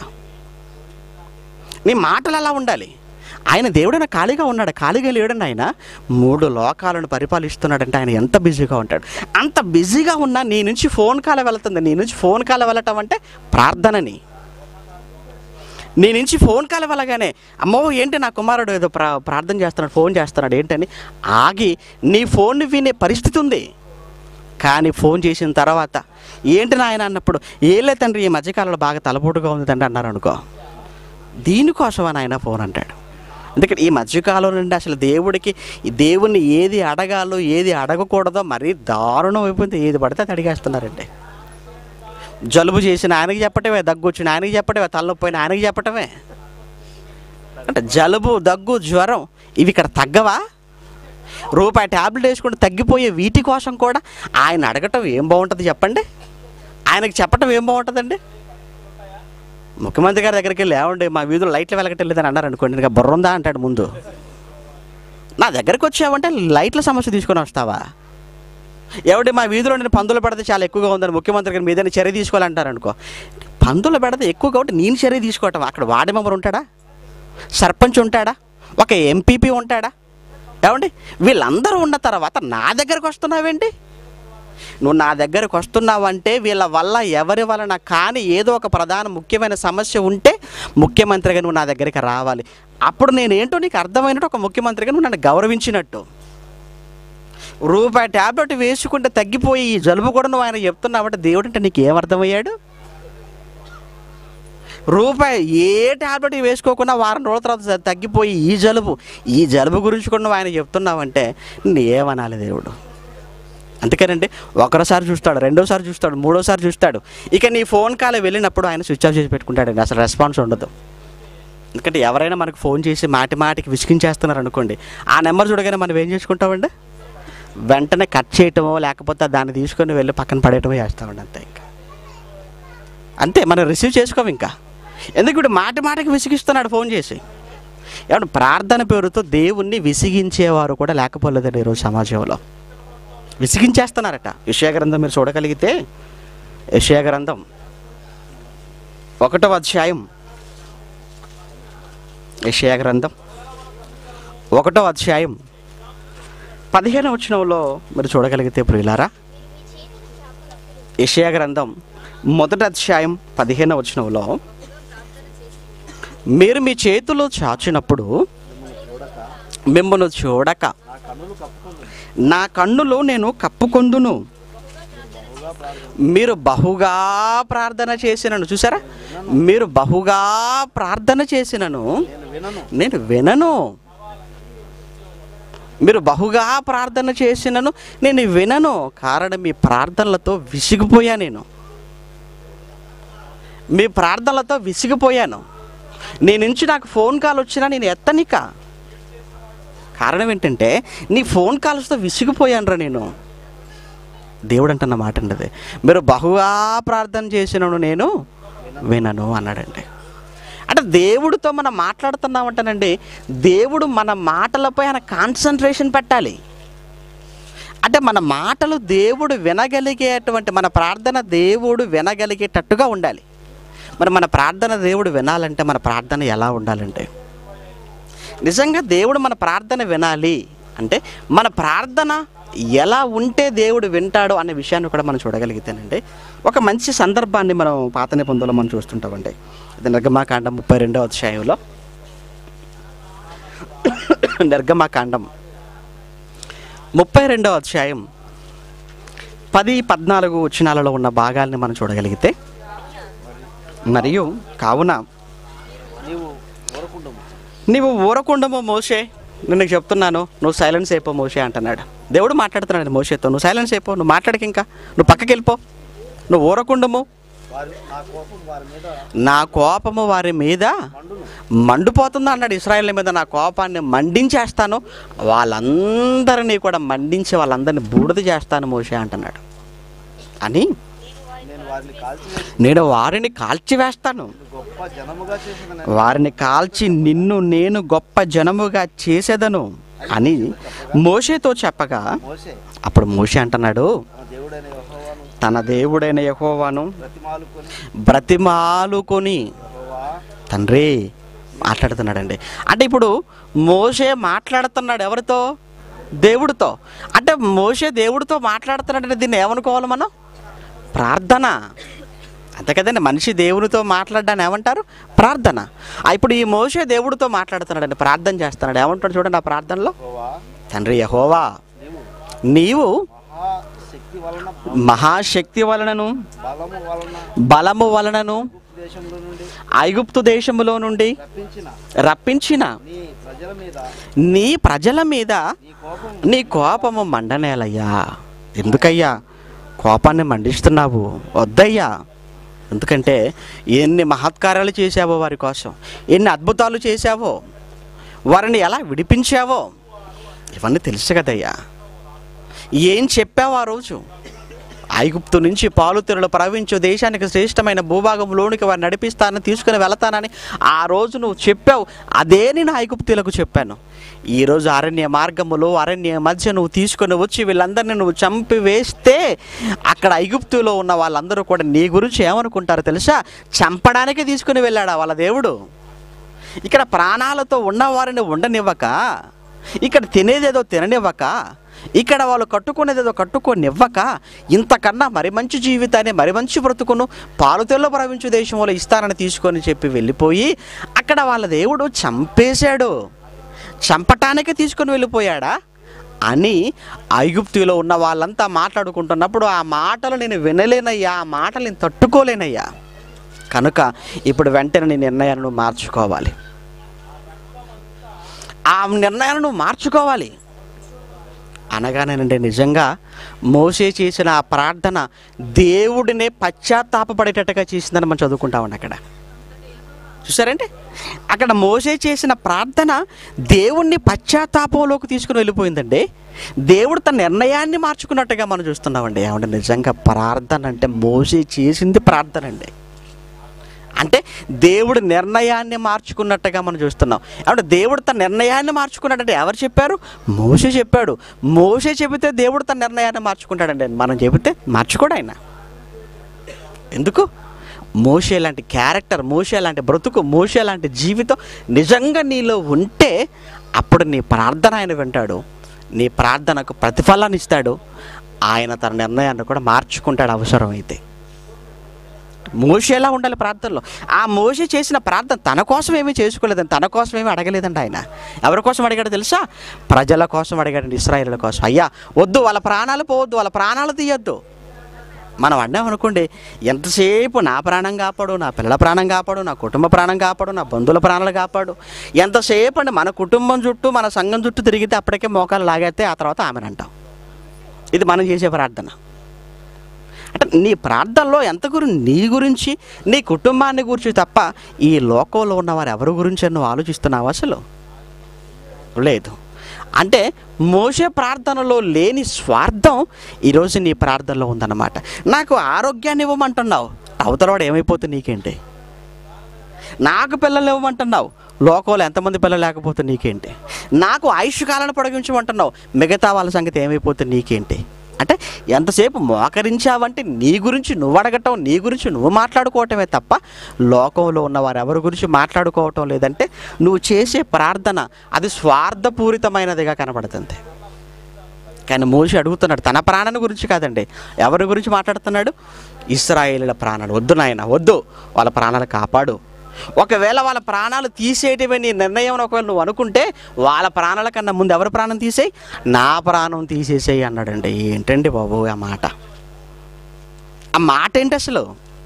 నీ మాటలు ఎలా ఉండాలి ఆయన దేవుడైనా ఖాళీగా ఉన్నాడు ఖాళీగా లేడండి ఆయన మూడు లోకాలను పరిపాలిస్తున్నాడంటే ఆయన ఎంత బిజీగా ఉంటాడు అంత బిజీగా ఉన్నా నీ నుంచి ఫోన్ కాల్ వెళ్తుంది నీ నుంచి ఫోన్ కాల్ వెళ్ళటం అంటే ప్రార్థనని నీ నుంచి ఫోన్ కాల్ వెళ్ళగానే అమ్మో ఏంటి నా కుమారుడు ఏదో ప్రా ప్రార్థన చేస్తున్నాడు ఫోన్ చేస్తున్నాడు ఏంటని ఆగి నీ ఫోన్ వినే పరిస్థితి ఉంది కానీ ఫోన్ చేసిన తర్వాత ఏంటి నాయన అన్నప్పుడు ఏలే తండ్రి ఈ మధ్యకాలంలో బాగా తలపోటుగా ఉంది తండ్రి అన్నారు అనుకో దీనికోసం అని ఆయన ఫోన్ అంటాడు ఎందుకంటే ఈ మధ్యకాలం నుండి అసలు దేవుడికి ఈ దేవుణ్ణి ఏది అడగాలో ఏది అడగకూడదో మరీ దారుణం అయిపోయింది ఏది పడితే అది అడిగేస్తున్నారండి జలుబు చేసిన ఆయనకి చెప్పటమే దగ్గు వచ్చిన ఆయనకి చెప్పటమే తలనొప్పి పోయిన ఆయనకి చెప్పటమే అంటే జలుబు దగ్గు జ్వరం ఇవి ఇక్కడ తగ్గవా రూపాయి ట్యాబ్లెట్ వేసుకుంటే తగ్గిపోయే వీటి కోసం కూడా ఆయన అడగటం ఏం బాగుంటుంది చెప్పండి ఆయనకి చెప్పటం ఏం బాగుంటుందండి ముఖ్యమంత్రి గారి దగ్గరికి వెళ్ళి ఏమండి మా వీధిలో లైట్లు వెలగటలేదని అన్నారు అనుకోండి ఇంకా బుర్ర ఉందా అంటాడు ముందు నా దగ్గరికి వచ్చావంటే లైట్ల సమస్య తీసుకొని వస్తావా ఏమండి మా వీధిలో నేను పందుల పెడత చాలా ఎక్కువగా ఉందని ముఖ్యమంత్రి గారి మీదనే చర్య తీసుకోవాలంటారు అనుకో పందుల పెడత ఎక్కువ కాబట్టి నేను చర్య తీసుకోవటం అక్కడ వార్డు మెంబర్ ఉంటాడా సర్పంచ్ ఉంటాడా ఒక ఎంపీపీ ఉంటాడా ఏమండి వీళ్ళందరూ ఉన్న తర్వాత నా దగ్గరకు వస్తున్నావేంటి నువ్వు నా దగ్గరకు వస్తున్నావంటే వీళ్ళ వల్ల ఎవరి వలన కానీ ఏదో ఒక ప్రధాన ముఖ్యమైన సమస్య ఉంటే ముఖ్యమంత్రిగా నువ్వు నా దగ్గరికి రావాలి అప్పుడు నేను ఏంటో నీకు అర్థమైనట్టు ఒక ముఖ్యమంత్రిగా నువ్వు నన్ను గౌరవించినట్టు రూపాయి ట్యాబ్లెట్ వేసుకుంటే తగ్గిపోయి ఈ జలుబు కూడా నువ్వు ఆయన చెప్తున్నావంటే దేవుడు అంటే నీకు ఏమర్థమయ్యాడు రూపాయి ఏ ట్యాబ్లెట్ వేసుకోకుండా వారం రోజుల తర్వాత తగ్గిపోయి ఈ జలుబు ఈ జలుబు గురించి కూడా నువ్వు ఆయన చెప్తున్నావంటే నేను ఏమనాలి దేవుడు అందుకేనండి ఒకరోసారి చూస్తాడు రెండోసారి చూస్తాడు మూడోసారి చూస్తాడు ఇక నీ ఫోన్ కాల్ వెళ్ళినప్పుడు ఆయన స్విచ్ ఆఫ్ చేసి పెట్టుకుంటాడండి అసలు రెస్పాన్స్ ఉండదు ఎందుకంటే ఎవరైనా మనకు ఫోన్ చేసి మాటి మాటికి విసిగించేస్తున్నారు అనుకోండి ఆ నెంబర్ చూడగానే మనం ఏం చేసుకుంటామండి వెంటనే కట్ చేయటమో లేకపోతే దాన్ని తీసుకొని వెళ్ళి పక్కన పడేయటమో చేస్తామండి అంతే ఇంకా అంతే మనం రిసీవ్ చేసుకోము ఇంకా ఎందుకు ఇప్పుడు మాటి మాటికి విసిగిస్తున్నాడు ఫోన్ చేసి ఏమంటే ప్రార్థన పేరుతో దేవుణ్ణి విసిగించేవారు కూడా లేకపోలేదండి ఈరోజు సమాజంలో విసిగించేస్తున్నారట యెషయా గ్రంథం మీరు చూడగలిగితే యెషయా గ్రంథం ఒకటో అధ్యాయం యెషయా గ్రంథం ఒకటో అధ్యాయం పదిహేను వచనంలో మీరు చూడగలిగితే ప్రియులారా యెషయా గ్రంథం మొదటి అధ్యాయం పదిహేను వచనంలో మీరు మీ చేతులు చాచినప్పుడు మిమ్మల్ని చూడక నా కన్నులు కప్పుకుంది నా కన్నులు నేను కప్పుకొందును మీరు బహుగా ప్రార్థన చేసినను చూసారా మీరు బహుగా ప్రార్థన చేసినను నేను వినను నేను వినను మీరు బహుగా ప్రార్థన చేసినను నేను వినను కారణం మీ ప్రార్థనలతో విసిగిపోయా నేను మీ ప్రార్థనలతో విసిగిపోయాను నీ నుంచి నాకు ఫోన్ కాల్ వచ్చినా నేను ఎత్తనిక కారణం ఏంటంటే నీ ఫోన్ కాల్స్తో విసిగిపోయానురా నేను దేవుడు అంటున్న మాట అండి మీరు బహుగా ప్రార్థన చేసినను నేను వినను అన్నాడండి అంటే దేవుడితో మనం మాట్లాడుతున్నామంటానండి దేవుడు మన మాటలపై ఆయన కాన్సన్ట్రేషన్ పెట్టాలి అంటే మన మాటలు దేవుడు వినగలిగేటువంటి మన ప్రార్థన దేవుడు వినగలిగేటట్టుగా ఉండాలి మరి మన ప్రార్థన దేవుడు వినాలంటే మన ప్రార్థన ఎలా ఉండాలంటే నిజంగా దేవుడు మన ప్రార్థన వినాలి అంటే మన ప్రార్థన ఎలా ఉంటే దేవుడు వింటాడు అనే విషయాన్ని కూడా మనం చూడగలిగితేనండి ఒక మంచి సందర్భాన్ని మనం పాత నిబంధనలో మనం చూస్తుంటామండి ఇది నిర్గమాకాండం ముప్పై రెండో అధ్యాయంలో నిర్గమాకాండం ముప్పై రెండో అధ్యాయం పది పద్నాలుగు వచనాలలో ఉన్న భాగాల్ని మనం చూడగలిగితే మరియు కావున నీవు ఊరకుండము నీవు ఊరకుండము మోషే నేను నీకు చెప్తున్నాను నువ్వు సైలెన్స్ అయిపో మోషే అంటున్నాడు దేవుడు మాట్లాడుతున్నాడు మోషేతో నువ్వు సైలెన్స్ అయిపో నువ్వు మాట్లాడక ఇంకా నువ్వు పక్కకి వెళ్ళిపో నువ్వు ఊరకుండము వారి నా కోపం వారి మీద నా కోపము వారి మీద మండును మండిపోతుంది అన్నాడు ఇస్రాయేల్ మీద నా కోపాన్ని మండించేస్తాను వాళ్ళందరినీ కూడా మండించి వాళ్ళందరినీ బూడిద చేస్తాను మోషే అంటున్నాడు అని నేను వారిని కాల్చివేసి నేను వారిని కాల్చివేస్తాను గొప్ప జనముగా చేసిన వారిని కాల్చి నిన్ను నేను గొప్ప జనముగా చేసేదను అని మోషేతో చెప్పగా మోసే అప్పుడు మోషే అంటున్నాడు మన దేవుడైన యెహోవాను తన దేవుడైన యహోవాను ప్రతిమాలుకొని బ్రతిమాలుకొని యెహోవా తండ్రి మాట్లాడుతున్నాడండి అంటే ఇప్పుడు మోషే మాట్లాడుతున్నాడు ఎవరితో దేవుడితో అంటే మోషే దేవుడితో మాట్లాడుతున్నాడంటే దీన్ని ఏమనుకోవాలి మనం ప్రార్థన అంతే కదండి మనిషి దేవునితో మాట్లాడడాన్ని ఏమంటారు ప్రార్థన ఆ, ఇప్పుడు ఈ మోషే దేవుడితో మాట్లాడుతున్నాడండి ప్రార్థన చేస్తున్నాడు ఏమంటాడు చూడండి ఆ ప్రార్థనలో యెహోవా తండ్రి యహోవా నీవు నీవు మహాశక్తి వలన మహాశక్తి వలనను బలము వలన బలము వలనను దేశంలో నుండి ఐగుప్తు దేశములో నుండి రప్పించిన రప్పించిన నీ ప్రజల మీద నీ ప్రజల మీద నీ కోపం నీ కోపము మండనేలయ్యా ఎందుకయ్యా కోపాన్ని మండిస్తున్నావు వద్దయ్యా ఎందుకంటే ఎన్ని మహత్కారాలు చేశావో వారి కోసం ఎన్ని అద్భుతాలు చేశావో వారిని ఎలా విడిపించావో ఇవన్నీ తెలుసు కదయ్యా ఏం చెప్పావు ఆ రోజు ఐగుప్తు నుంచి పాలుతెరలు ప్రవహించు దేశానికి శ్రేష్టమైన భూభాగంలోనికి వారిని నడిపిస్తానని తీసుకుని వెళతానని ఆ రోజు నువ్వు చెప్పావు అదే నేను ఐగుప్తులకు చెప్పాను ఈరోజు అరణ్య మార్గములో అరణ్య మధ్య నువ్వు తీసుకొని వచ్చి వీళ్ళందరినీ నువ్వు చంపి వేస్తే అక్కడ ఐగుప్తులో ఉన్న వాళ్ళందరూ కూడా నీ గురించి ఏమనుకుంటారో తెలుసా చంపడానికి తీసుకుని వెళ్ళాడా వాళ్ళ దేవుడు ఇక్కడ ప్రాణాలతో ఉన్నవారిని ఉండనివ్వక ఇక్కడ తినేదేదో తిననివ్వక ఇక్కడ వాళ్ళు కట్టుకునేదేదో కట్టుకోనివ్వక ఇంతకన్నా మరి మంచి జీవితాన్ని మరి మంచి బ్రతుకును పాలుతెల్లో ప్రవహించు దేశంలో ఇస్తానని తీసుకొని చెప్పి వెళ్ళిపోయి అక్కడ వాళ్ళ దేవుడు చంపేశాడు చంపటానికి తీసుకొని వెళ్ళిపోయాడా అని ఐగుప్తులో ఉన్న వాళ్ళంతా మాట్లాడుకుంటున్నప్పుడు ఆ మాటలు నేను వినలేనయ్యా ఆ మాటలు నేను తట్టుకోలేనయ్యా కనుక ఇప్పుడు వెంటనే నీ నిర్ణయాన్ని నువ్వు మార్చుకోవాలి ఆ నిర్ణయాన్ని నువ్వు మార్చుకోవాలి అనగానేనండి నిజంగా మోసే చేసిన ఆ ప్రార్థన దేవుడినే పశ్చాత్తాపపడేటట్టుగా చేసిందని మనం చదువుకుంటామండి అక్కడ చూసారంటే అక్కడ మోసే చేసిన ప్రార్థన దేవుణ్ణి పశ్చాత్తాపంలోకి తీసుకుని వెళ్ళిపోయిందండి దేవుడు తన నిర్ణయాన్ని మార్చుకున్నట్టుగా మనం చూస్తున్నామండి ఏమంటే నిజంగా ప్రార్థన అంటే మోసే చేసింది ప్రార్థన అండి అంటే దేవుడు నిర్ణయాన్ని మార్చుకున్నట్టుగా మనం చూస్తున్నాం అంటే దేవుడు తన నిర్ణయాన్ని మార్చుకున్నాడంటే ఎవరు చెప్పారు మోసే చెప్పాడు మోసే చెబితే దేవుడు తన నిర్ణయాన్ని మార్చుకుంటాడండి మనం చెబితే మార్చుకోడు ఆయన ఎందుకు మోషే లాంటి క్యారెక్టర్ మోషే లాంటి బ్రతుకు మోషే లాంటి జీవితం నిజంగా నీలో ఉంటే అప్పుడు నీ ప్రార్థన ఆయన వింటాడు నీ ప్రార్థనకు ప్రతిఫలాన్ని ఇస్తాడు ఆయన తన నిర్ణయాన్ని కూడా మార్చుకుంటాడు అవసరమైతే మోషేలా ఉండాలి ప్రార్థనలో ఆ మోషే చేసిన ప్రార్థన తన కోసం ఏమీ చేసుకోలేదండి తన కోసం ఏమీ అడగలేదండి ఆయన ఎవరి కోసం అడిగాడు తెలుసా ప్రజల కోసం అడిగాడండి ఇస్రాయేళ్ల కోసం అయ్యా వద్దు వాళ్ళ ప్రాణాలు పోవద్దు వాళ్ళ ప్రాణాలు తీయొద్దు మనం అన్నాం అనుకోండి ఎంతసేపు నా ప్రాణం కాపాడు నా పిల్లల ప్రాణం కాపాడు నా కుటుంబ ప్రాణం కాపాడు నా బంధువుల ప్రాణాలు కాపాడు ఎంతసేపు అండి మన కుటుంబం చుట్టూ మన సంఘం చుట్టూ తిరిగితే అప్పటికే మోకాలు లాగేస్తే ఆ తర్వాత ఆమెను అంటాం ఇది మనం చేసే ప్రార్థన అంటే నీ ప్రార్థనలో ఎంత గురించి నీ గురించి నీ కుటుంబాన్ని గురించి తప్ప ఈ లోకంలో ఉన్నవారు ఎవరి గురించి అని నువ్వు ఆలోచిస్తున్నావు అసలు లేదు అంటే మోసే ప్రార్థనలో లేని స్వార్థం ఈరోజు నీ ప్రార్థనలో ఉందన్నమాట నాకు ఆరోగ్యాన్ని ఇవ్వమంటున్నావు అవతలవాడు ఏమైపోతుంది నీకేంటి నాకు పిల్లలు ఇవ్వమంటున్నావు లోకంలో ఎంతమంది పిల్లలు లేకపోతే నీకేంటి నాకు ఆయుష్ కాలను పొడిగించమంటున్నావు మిగతా వాళ్ళ సంగతి ఏమైపోతుంది నీకేంటి అంటే ఎంతసేపు మోకరించావంటే నీ గురించి నువ్వు అడగటం నీ గురించి నువ్వు మాట్లాడుకోవటమే తప్ప లోకంలో ఉన్న వారు ఎవరి గురించి మాట్లాడుకోవటం లేదంటే నువ్వు చేసే ప్రార్థన అది స్వార్థపూరితమైనదిగా కనబడుతుంది కానీ మోసి అడుగుతున్నాడు తన ప్రాణాన్ని గురించి కాదండి ఎవరి గురించి మాట్లాడుతున్నాడు ఇస్రాయేలీల ప్రాణాలు వద్దు నాయన వద్దు వాళ్ళ ప్రాణాలు కాపాడు ఒకవేళ వాళ్ళ ప్రాణాలు తీసేయటమే నీ నిర్ణయం అని ఒకవేళ నువ్వు అనుకుంటే వాళ్ళ ప్రాణాల కన్నా ముందు ఎవరి ప్రాణం తీసేయి నా ప్రాణం తీసేసేయి అన్నాడండి ఏంటండి బాబు ఆ మాట ఆ మాట ఏంటి అసలు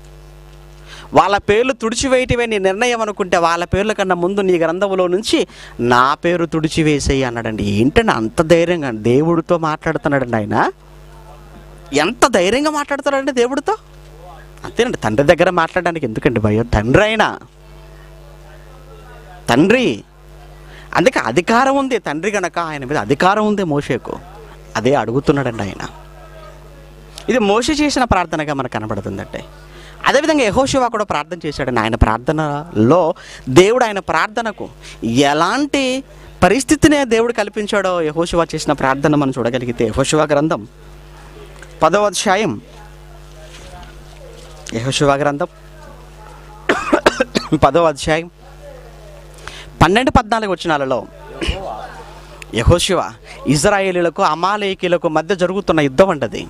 వాళ్ళ పేర్లు తుడిచివేయటమే నీ నిర్ణయం అనుకుంటే వాళ్ళ పేర్ల కన్నా ముందు నీ గ్రంథంలో నుంచి నా పేరు తుడిచివేసేయి అన్నాడండి ఏంటండి అంత ధైర్యంగా దేవుడితో మాట్లాడుతున్నాడండి ఆయన ఎంత ధైర్యంగా మాట్లాడుతున్నాడండి దేవుడితో అంతేనండి తండ్రి దగ్గర మాట్లాడడానికి ఎందుకండి భయం తండ్రి అయినా తండ్రి అందుకే అధికారం ఉంది తండ్రి గనక ఆయన మీద అధికారం ఉంది మోషేకు అదే అడుగుతున్నాడండి ఆయన ఇది మోషే చేసిన ప్రార్థనగా మనకు కనబడుతుందంటే అదేవిధంగా యహోశివ కూడా ప్రార్థన చేశాడండి ఆయన ప్రార్థనలో దేవుడు ఆయన ప్రార్థనకు ఎలాంటి పరిస్థితిని దేవుడు కల్పించాడో యహోశివ చేసిన ప్రార్థన మనం చూడగలిగితే యహోశివ గ్రంథం పదవ అధ్యాయం యహోశివ గ్రంథం పదవ అధ్యాయం పన్నెండు పద్నాలుగు వచనాలలో యహోశివ ఇజ్రాయేలీలకు అమాలేకీలకు మధ్య జరుగుతున్న యుద్ధం అంటది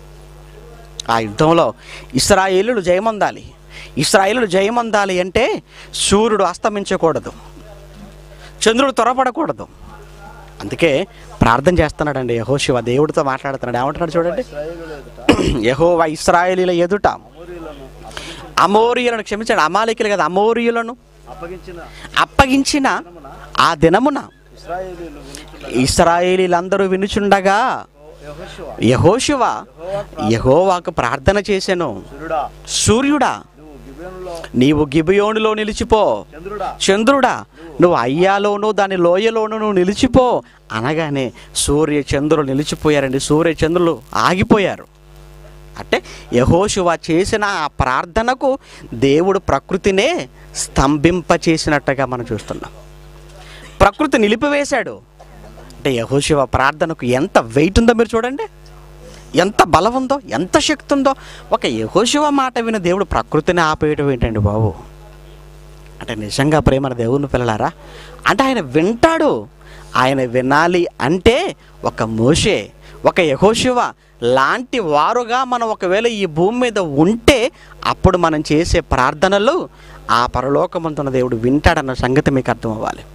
ఆ యుద్ధంలో ఇస్రాయేలులు జయమందాలి ఇస్రాయేలులు జయమందాలి అంటే సూర్యుడు అస్తమించకూడదు చంద్రుడు త్వరపడకూడదు అందుకే ప్రార్థన చేస్తున్నాడండి యహోశివ దేవుడితో మాట్లాడుతున్నాడు ఏమంటున్నాడు చూడండి ఇశ్రాయేలుల ఎదుట యహోవా ఇస్రాయేలీల ఎదుట అమోరీయులను అమోరియులను క్షమించాడు అమాలికలు కదా అమోరియులను అప్పగించిన అప్పగించిన దినమున ఆ దినమున ఇశ్రాయేలీయులు వినుచుండగా ఇస్రాయేలీలందరూ వినుచుండగా యెహోషువ యహోశివ యెహోవా యహోవాకు ప్రార్థన చేసెను సూర్యుడా సూర్యుడా నువ్వు గిబియోనులో నీవు గిబియోనులో నిలిచిపో చంద్రుడా చంద్రుడా నువ్వు అయ్యాలోను దాని లోయలోను నువ్వు నిలిచిపో అనగానే సూర్య చంద్రులు నిలిచిపోయారండి సూర్య చంద్రులు ఆగిపోయారు అంటే యహోశివ చేసిన ఆ ప్రార్థనకు దేవుడు ప్రకృతినే స్తంభింప చేసినట్టుగా మనం చూస్తున్నాం ప్రకృతి నిలిపివేశాడు అంటే యహోశివ ప్రార్థనకు ఎంత వెయిట్ ఉందో మీరు చూడండి ఎంత బలం ఉందో ఎంత శక్తి ఉందో ఒక యహోశివ మాట విన దేవుడు ప్రకృతిని ఆపేయటం ఏంటండి బాబు అంటే నిజంగా ప్రేమన దేవుని పిల్లలారా అంటే ఆయన వింటాడు ఆయన వినాలి అంటే ఒక మోషే ఒక యహోశివ లాంటి వారుగా మనం ఒకవేళ ఈ భూమి మీద ఉంటే అప్పుడు మనం చేసే ప్రార్థనలు ఆ పరలోకమంతున్న దేవుడు వింటాడన్న సంగతి మీకు అర్థం అవ్వాలి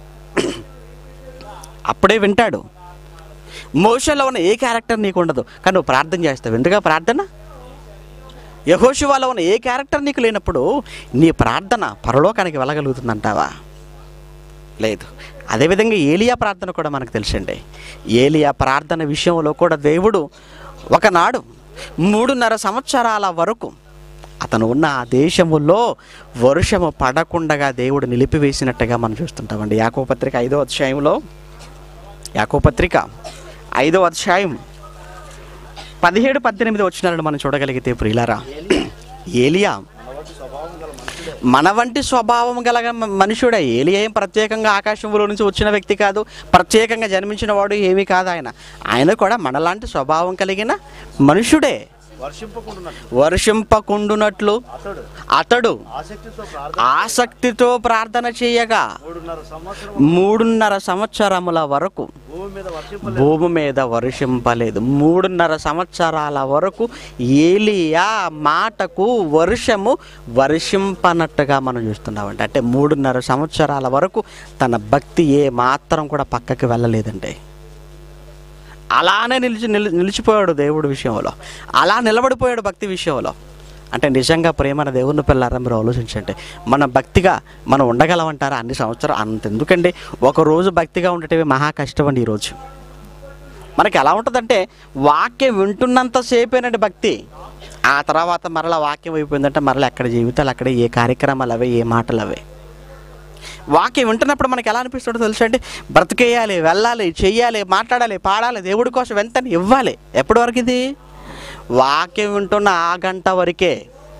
అప్పుడే వింటాడు మోషలో ఉన్న ఏ క్యారెక్టర్ నీకు ఉండదు కానీ నువ్వు ప్రార్థన చేస్తావు ఎందుగా ప్రార్థన యహోశివాలో ఉన్న ఏ క్యారెక్టర్ నీకు లేనప్పుడు నీ ప్రార్థన పరలోకానికి వెళ్ళగలుగుతుందంటావా లేదు అదేవిధంగా ఏలియా ప్రార్థన కూడా మనకు తెలుసండి ఏలియా ప్రార్థన విషయంలో కూడా దేవుడు ఒకనాడు మూడున్నర సంవత్సరాల వరకు అతను ఉన్న ఆ దేశములో వర్షము పడకుండగా దేవుడు నిలిపివేసినట్టుగా మనం చూస్తుంటామండి యాకో పత్రిక ఐదో అధ్యాయంలో యాకో పత్రిక ఐదో అధ్యాయం పదిహేడు పద్దెనిమిది వచ్చినాలను మనం చూడగలిగితే ప్రియులారా ఏలియా మనవటి స్వభావం గల మనుషుడే మన వంటి స్వభావం గల మ- మనుషుడే ఏలి ఏం ప్రత్యేకంగా ఆకాశంలో నుంచి వచ్చిన వ్యక్తి కాదు ప్రత్యేకంగా జన్మించిన వాడు ఏమీ కాదు ఆయన ఆయన కూడా మనలాంటి స్వభావం కలిగిన మనుషుడే వర్షింపకుండున్నట్లు వర్షింపకుండునట్లు అతడు అతడు ఆసక్తితో ప్రార్థన ఆసక్తితో ప్రార్థన చేయగా మూడున్నర సంవత్సరం మూడున్నర సంవత్సరముల వరకు భూమి మీద వర్షింపలేదు భూమి మీద వర్షింపలేదు మూడున్నర సంవత్సరాల వరకు ఏలియా మాటకు వర్షము వర్షింపనట్టుగా మనం చూస్తున్నామండి అంటే మూడున్నర సంవత్సరాల వరకు తన భక్తి ఏ మాత్రం కూడా పక్కకి వెళ్ళలేదండి అలానే నిలిచి నిలి నిలిచిపోయాడు దేవుడి విషయంలో అలా నిలబడిపోయాడు భక్తి విషయంలో అంటే నిజంగా ప్రేమన దేవుని పిల్లారా మీరు ఆలోచించండి మన భక్తిగా మనం ఉండగలమంటారా అన్ని సంవత్సరాలు అంత ఎందుకండి ఒక రోజు భక్తిగా ఉండటమే మహా కష్టం అండి ఈరోజు మనకి ఎలా ఉంటుందంటే వాక్యం వింటున్నంతసేపేనండి భక్తి ఆ తర్వాత మరలా వాక్యం అయిపోయిందంటే మరలా ఎక్కడ జీవితాలు అక్కడే ఏ కార్యక్రమాలు అవే ఏ మాటలు అవే వాక్యం వింటున్నప్పుడు మనకి ఎలా అనిపిస్తుందో తెలుసా అండి బ్రతికేయాలి వెళ్ళాలి చెయ్యాలి మాట్లాడాలి పాడాలి దేవుడి కోసం వెంటనే ఇవ్వాలి ఎప్పటి వరకు ఇది వాక్యం వింటున్న ఆ గంట వరకే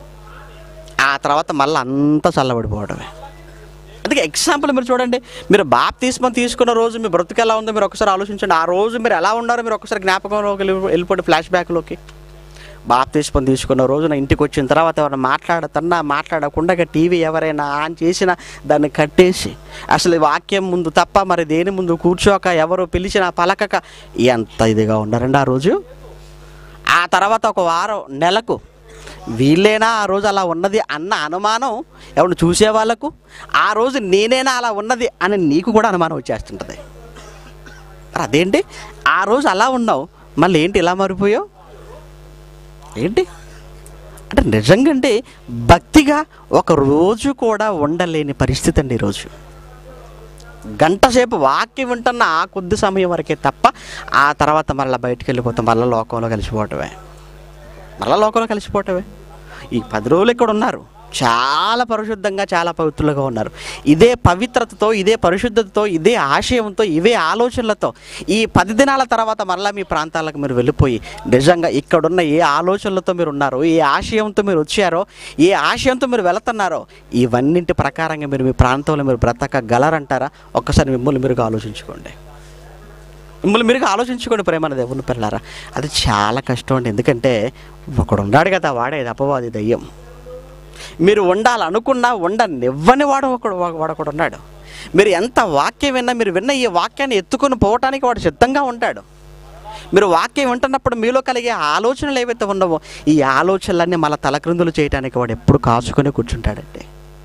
ఆ తర్వాత మళ్ళీ అంతా చల్లబడిపోవడమే అందుకే ఎగ్జాంపుల్ మీరు చూడండి మీరు బాప్ తీసుకొని తీసుకున్న రోజు మీ బ్రతుకు ఎలా ఉందో మీరు ఒకసారి ఆలోచించండి ఆ రోజు మీరు ఎలా ఉన్నారో మీరు ఒకసారి జ్ఞాపకంలోకి వెళ్ళి- వెళ్ళిపోండి ఫ్లాష్ బ్యాక్లోకి బాప్ తీసుకొని తీసుకున్న రోజున ఇంటికి వచ్చిన తర్వాత ఎవరైనా మాట్లాడుతున్నా మాట్లాడకుండా టీవీ ఎవరైనా ఆన్ చేసినా దాన్ని కట్టేసి అసలు ఈ వాక్యం ముందు తప్ప మరి దేని ముందు కూర్చోక ఎవరు పిలిచినా పలకక ఎంత ఇదిగా ఉన్నారండి ఆ రోజు ఆ తర్వాత ఒక వారం నెలకు వీళ్ళేనా ఆ రోజు అలా ఉన్నది అన్న అనుమానం ఎవరిని చూసే వాళ్ళకు ఆ రోజు నేనేనా అలా ఉన్నది అని నీకు కూడా అనుమానం వచ్చేస్తుంటుంది మరి అదేంటి ఆ రోజు అలా ఉన్నావు మళ్ళీ ఏంటి ఇలా మారిపోయావు ఏంటి అంటే నిజంగా అంటే భక్తిగా ఒక రోజు కూడా ఉండలేని పరిస్థితి అండి ఈరోజు గంట సేపు వాక్యం వింటున్న ఆ కొద్ది సమయం వరకే తప్ప ఆ తర్వాత మళ్ళీ బయటికి వెళ్ళిపోతాం మళ్ళీ లోకంలో కలిసిపోవటమే మళ్ళీ లోకంలో కలిసిపోవటమే ఈ పది రోజులు ఇక్కడ ఉన్నారు చాలా పరిశుద్ధంగా చాలా పవిత్రులుగా ఉన్నారు ఇదే పవిత్రతతో ఇదే పరిశుద్ధతతో ఇదే ఆశయంతో ఇవే ఆలోచనలతో ఈ పది దినాల తర్వాత మరలా మీ ప్రాంతాలకు మీరు వెళ్ళిపోయి నిజంగా ఇక్కడున్న ఏ ఆలోచనలతో మీరు ఉన్నారో ఏ ఆశయంతో మీరు వచ్చారో ఏ ఆశయంతో మీరు వెళుతున్నారో ఇవన్నింటి ప్రకారంగా మీరు మీ ప్రాంతంలో మీరు బ్రతకగలరంటారా ఒక్కసారి మిమ్మల్ని మీరు ఆలోచించుకోండి మిమ్మల్ని మీరు ఆలోచించుకోండి ప్రేమ దేవుని పిల్లారా అది చాలా కష్టం అండి ఎందుకంటే ఒకడు ఉన్నాడు కదా వాడేది అపవాది దయ్యం మీరు ఉండాలనుకున్నా ఉండనివ్వని వాడు ఒకడు వాడు ఒకడు ఉన్నాడు మీరు ఎంత వాక్యం విన్నా మీరు విన్న ఈ వాక్యాన్ని ఎత్తుకొని పోవటానికి వాడు సిద్ధంగా ఉంటాడు మీరు వాక్యం వింటున్నప్పుడు మీలో కలిగే ఆలోచనలు ఏవైతే ఉన్నావో ఈ ఆలోచనలన్నీ మళ్ళీ తలక్రిందులు చేయడానికి వాడు ఎప్పుడు కాచుకొని కూర్చుంటాడండి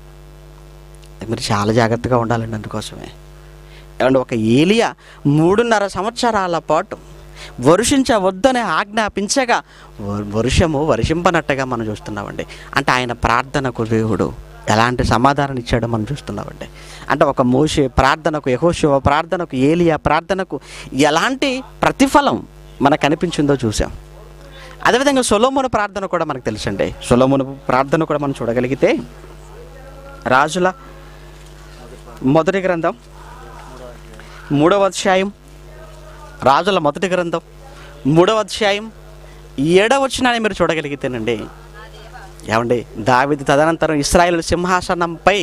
మీరు చాలా జాగ్రత్తగా ఉండాలండి అందుకోసమే ఏమంటే ఒక ఏలియా మూడున్నర సంవత్సరాల పాటు వర్షించవద్దని ఆజ్ఞాపించగా వ- వర్షము వర్షింపనట్టుగా మనం చూస్తున్నామండి అంటే ఆయన ప్రార్థనకు దేవుడు ఎలాంటి సమాధానం ఇచ్చాడో మనం చూస్తున్నామండి అంటే ఒక మోషే ప్రార్థనకు యహోశివ ప్రార్థనకు ఏలియా ప్రార్థనకు ఎలాంటి ప్రతిఫలం మనకు కనిపించిందో చూసాం అదేవిధంగా సొలోమును ప్రార్థన కూడా మనకు తెలుసండి సొలోమును ప్రార్థన కూడా మనం చూడగలిగితే రాజుల మొదటి గ్రంథం మూడవ అధ్యాయం రాజుల మొదటి గ్రంథం మూడవ అధ్యాయం ఏడవ వచ్చినాన్ని మీరు చూడగలిగితేనండి ఏమండి దావిది తదనంతరం ఇస్రాయేల్ సింహాసనంపై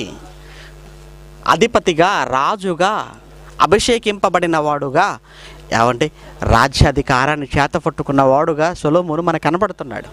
అధిపతిగా రాజుగా అభిషేకింపబడిన వాడుగా ఏమంటే రాజ్యాధికారాన్ని చేతపట్టుకున్న వాడుగా సొలోమును మనకు కనబడుతున్నాడు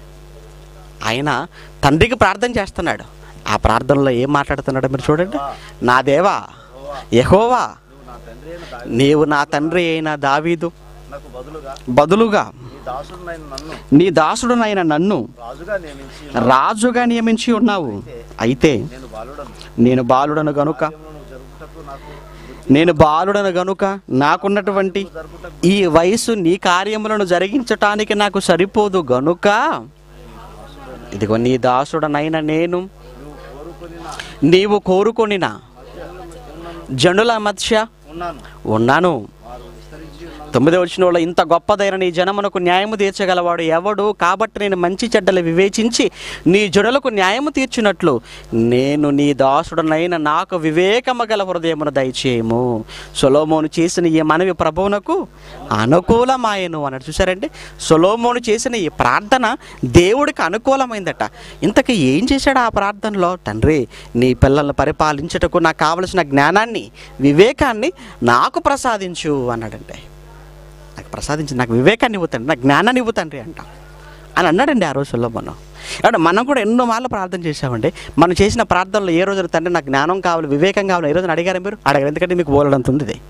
ఆయన తండ్రికి ప్రార్థన చేస్తున్నాడు ఆ ప్రార్థనలో ఏం మాట్లాడుతున్నాడో మీరు చూడండి నా దేవా యహోవా నువ్వు నా తండ్రి అయిన దావీదు నీవు నా తండ్రి అయిన దావీదు నాకు బదులుగా బదులుగా నీ దాసుడునైన నన్ను నీ దాసుడునైన నన్ను రాజుగా నియమించి రాజుగా నియమించి ఉన్నావు అయితే నేను బాలుడను నేను బాలుడను గనుక నువ్వు జరుపుటకు నాకు నేను బాలుడను గనుక నాకున్నటువంటి జరుపుటకు ఈ వయసు నీ కార్యములను జరిగించటానికి నాకు సరిపోదు గనుక ఇదిగో నీ దాసుడనైన నేను నువ్వు కోరుకొనిన నీవు కోరుకొనిన జనుల మధ్య ఉన్నాను ఉన్నాను వారు విస్తరించి ఉన్నందున తొమ్మిదో వచ్చిన వాళ్ళ ఇంత గొప్పదైన నీ జనమునకు న్యాయము తీర్చగలవాడు ఎవడు కాబట్టి నేను మంచి చెడ్డలు వివేచించి నీ జనులకు న్యాయము తీర్చినట్లు నేను నీ దాసుడనైన నాకు వివేకము గల హృదయమును దయచేయము సొలోమోను చేసిన ఈ మనవి ప్రభువునకు అనుకూలమాయను అన్నట్టు చూసారండి సొలోమోను చేసిన ఈ ప్రార్థన దేవుడికి అనుకూలమైందట ఇంతకీ ఏం చేశాడు ఆ ప్రార్థనలో తండ్రి నీ పిల్లల్ని పరిపాలించుటకు నాకు కావలసిన జ్ఞానాన్ని వివేకాన్ని నాకు ప్రసాదించు అన్నాడండి నాకు ప్రసాదించి నాకు వివేకాన్ని ఇవ్వుతండి నాకు జ్ఞానాన్ని ఇవ్వుతండ్రి అంట అని అన్నాడండి ఆ రోజుల్లో మనం అంటే మనం కూడా ఎన్నో మార్లు ప్రార్థన చేసామండి మనం చేసిన ప్రార్థనలో ఏ రోజున తండ్రి నాకు జ్ఞానం కావాలి వివేకం కావాలి ఏ రోజున అడిగారు మీరు అడగారు ఎందుకంటే మీకు బోలడంత ఉంది ఇది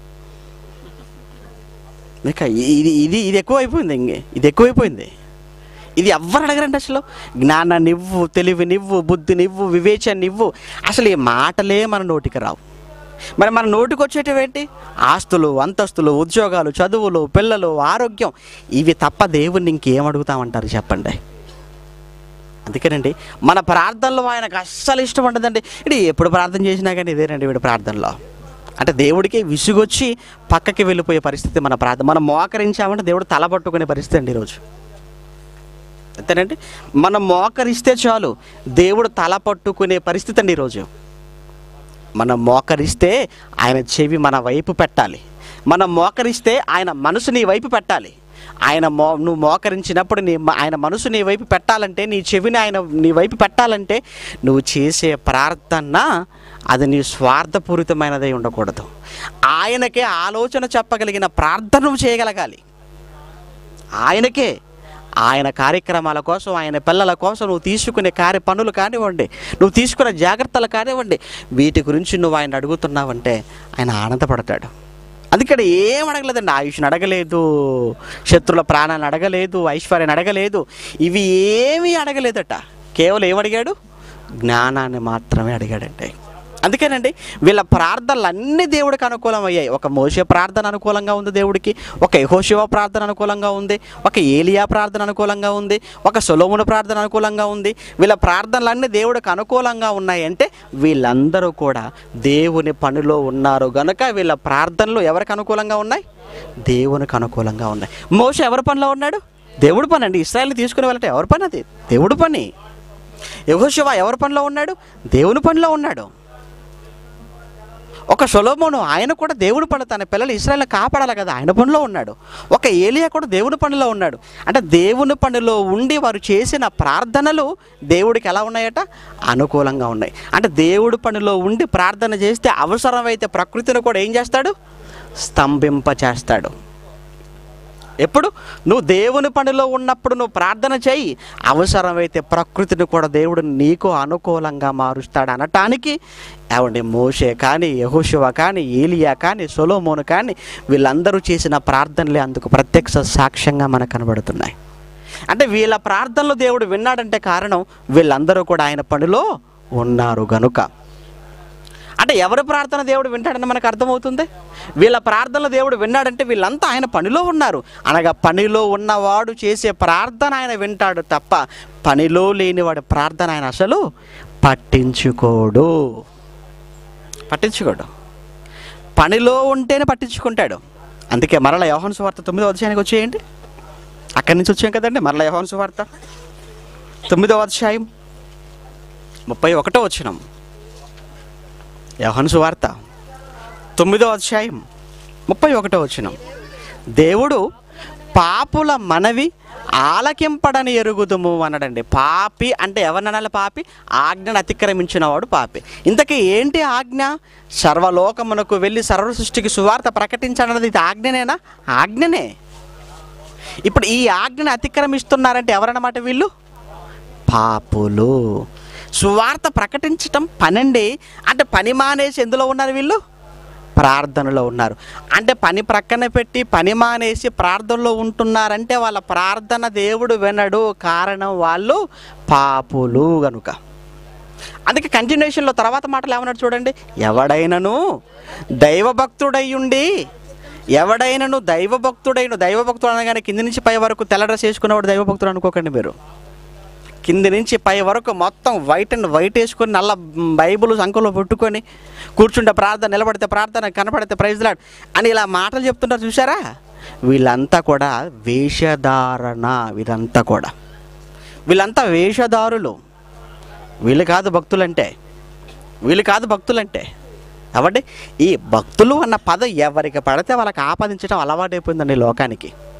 మీకు ఇది ఇది ఇది ఎక్కువైపోయింది ఇంకే ఇది ఎక్కువైపోయింది ఇది ఎవ్వరు అడగరండి అసలు జ్ఞానాన్నివ్వు తెలివినివ్వు బుద్ధినివ్వు వివేచాన్నివ్వు అసలు ఈ మాటలే మన నోటికి రావు మరి మన నోటికి వచ్చేటివేంటి ఆస్తులు అంతస్తులు ఉద్యోగాలు చదువులు పిల్లలు ఆరోగ్యం ఇవి తప్ప దేవుణ్ణి ఇంకేం అడుగుతామంటారు చెప్పండి అందుకేనండి మన ప్రార్థనలో ఆయనకు అస్సలు ఇష్టం ఉండదండి ఇది ఎప్పుడు ప్రార్థన చేసినా కానీ ఇదేనండి వీడి ప్రార్థనలో అంటే దేవుడికి విసుగొచ్చి పక్కకి వెళ్ళిపోయే పరిస్థితి మన ప్రార్థన మనం మోకరించామంటే దేవుడు తల పట్టుకునే పరిస్థితి అండి ఈరోజు అంతేనండి మనం మోకరిస్తే చాలు దేవుడు తల పట్టుకునే పరిస్థితి అండి ఈరోజు మనం మోకరిస్తే ఆయన చెవి మన వైపు పెట్టాలి మనం మోకరిస్తే ఆయన మనసు నీ వైపు పెట్టాలి ఆయన మో నువ్వు మోకరించినప్పుడు నీ ఆయన మనసు నీ వైపు పెట్టాలంటే నీ చెవిని ఆయన నీ వైపు పెట్టాలంటే నువ్వు చేసే ప్రార్థన అది నీ స్వార్థపూరితమైనదై ఉండకూడదు ఆయనకే ఆలోచన చెప్పగలిగిన ప్రార్థన నువ్వు చేయగలగాలి ఆయనకే ఆయన కార్యక్రమాల కోసం ఆయన పిల్లల కోసం నువ్వు తీసుకునే కార్య పనులు కానివ్వండి నువ్వు తీసుకునే జాగ్రత్తలు కానివ్వండి వీటి గురించి నువ్వు ఆయన అడుగుతున్నావంటే ఆయన ఆనందపడతాడు అందుకని ఏం అడగలేదండి ఆయుష్ని అడగలేదు శత్రుల ప్రాణాన్ని అడగలేదు ఐశ్వర్యాన్ని అడగలేదు ఇవి ఏమీ అడగలేదట కేవలం ఏమడిగాడు జ్ఞానాన్ని మాత్రమే అడిగాడంటే అందుకేనండి వీళ్ళ ప్రార్థనలు అన్ని దేవుడికి అనుకూలం అయ్యాయి ఒక మోసే ప్రార్థన అనుకూలంగా ఉంది దేవుడికి ఒక యహోశివ ప్రార్థన అనుకూలంగా ఉంది ఒక ఏలియా ప్రార్థన అనుకూలంగా ఉంది ఒక సొలోమును ప్రార్థన అనుకూలంగా ఉంది వీళ్ళ ప్రార్థనలన్నీ దేవుడికి అనుకూలంగా ఉన్నాయంటే వీళ్ళందరూ కూడా దేవుని పనిలో ఉన్నారు గనుక వీళ్ళ ప్రార్థనలు ఎవరికి అనుకూలంగా ఉన్నాయి దేవునికి అనుకూలంగా ఉన్నాయి మోస ఎవరి పనిలో ఉన్నాడు దేవుడి పని అండి ఇస్రాయల్ని తీసుకుని వెళ్ళటం ఎవరి పని అది దేవుడి పని యహోశివ ఎవరి పనిలో ఉన్నాడు దేవుని పనిలో ఉన్నాడు ఒక సొలోమోను ఆయన కూడా దేవుడి పని తన పిల్లలు ఇస్రాయల్ని కాపాడాలి కదా ఆయన పనిలో ఉన్నాడు ఒక ఏలియా కూడా దేవుని పనిలో ఉన్నాడు అంటే దేవుని పనిలో ఉండి వారు చేసిన ప్రార్థనలు దేవుడికి ఎలా ఉన్నాయట అనుకూలంగా ఉన్నాయి అంటే దేవుడి పనిలో ఉండి ప్రార్థన చేస్తే అవసరమైతే ప్రకృతిని కూడా ఏం చేస్తాడు స్తంభింప చేస్తాడు ఎప్పుడు నువ్వు దేవుని పనిలో ఉన్నప్పుడు నువ్వు ప్రార్థన చేయి అవసరమైతే ప్రకృతిని కూడా దేవుడు నీకు అనుకూలంగా మారుస్తాడు అనటానికి ఏమండి మోషే కానీ యహోశివ కానీ ఏలియా కానీ సొలోమోను కానీ వీళ్ళందరూ చేసిన ప్రార్థనలే అందుకు ప్రత్యక్ష సాక్ష్యంగా మనకు కనబడుతున్నాయి అంటే వీళ్ళ ప్రార్థనలు దేవుడు విన్నాడంటే కారణం వీళ్ళందరూ కూడా ఆయన పనిలో ఉన్నారు గనుక అంటే ఎవరి ప్రార్థన దేవుడు వింటాడని మనకు అర్థమవుతుంది వీళ్ళ ప్రార్థనలు దేవుడు విన్నాడంటే వీళ్ళంతా ఆయన పనిలో ఉన్నారు అనగా పనిలో ఉన్నవాడు చేసే ప్రార్థన ఆయన వింటాడు తప్ప పనిలో లేనివాడి ప్రార్థన ఆయన అసలు పట్టించుకోడు పట్టించుకోడు పనిలో ఉంటేనే పట్టించుకుంటాడు అందుకే మరల యోహన్ సువార్త తొమ్మిదో అధ్యాయానికి వచ్చేయండి అక్కడి నుంచి వచ్చాం కదండి మరల యోహన్ సువార్త తొమ్మిదో అధ్యాయం ముప్పై ఒకటో వచ్చినాం యోహన్ సువార్త తొమ్మిదో అధ్యాయం ముప్పై ఒకటో వచ్చినాం దేవుడు పాపుల మనవి ఆలకింపడని ఎరుగుదుము అనడండి పాపి అంటే ఎవరిననాలి పాపి ఆజ్ఞను అతిక్రమించిన వాడు పాపి ఇంతకీ ఏంటి ఆజ్ఞ సర్వలోకమునకు వెళ్ళి సర్వ సృష్టికి సువార్త ప్రకటించడన్నది ఇది ఆజ్ఞనేనా ఆజ్ఞనే ఇప్పుడు ఈ ఆజ్ఞను అతిక్రమిస్తున్నారంటే ఎవరన్నమాట వీళ్ళు పాపులు సువార్త ప్రకటించటం పనండి అంటే పని మానేసి ఎందులో ఉన్నారు వీళ్ళు ప్రార్థనలో ఉన్నారు అంటే పని ప్రక్కన పెట్టి పని మానేసి ప్రార్థనలో ఉంటున్నారంటే వాళ్ళ ప్రార్థన దేవుడు వినడు కారణం వాళ్ళు పాపులు గనుక అందుకే కంటిన్యూషన్లో తర్వాత మాటలు ఏమన్నాడు చూడండి ఎవడైనను దైవభక్తుడయ్యుండి ఎవడైనను దైవభక్తుడైన దైవభక్తుడు అనగానే కింది నుంచి పై వరకు తెల్ల డ్రెస్ వేసుకున్నవాడు దైవభక్తుడు అనుకోకండి మీరు కింది నుంచి పై వరకు మొత్తం వైట్ అండ్ వైట్ వేసుకొని నల్ల బైబుల్ సంఖలో పెట్టుకొని కూర్చుంటే ప్రార్థన నిలబడితే ప్రార్థన కనపడితే ప్రైజ్ లాడ్ అని ఇలా మాటలు చెప్తుంటారు చూసారా వీళ్ళంతా కూడా వేషధారణ వీరంతా కూడా వీళ్ళంతా వేషధారులు వీళ్ళు కాదు భక్తులంటే వీళ్ళు కాదు భక్తులంటే కాబట్టి ఈ భక్తులు అన్న పదం ఎవరికి పడితే వాళ్ళకి ఆపాదించడం అలవాటైపోయిందండి లోకానికి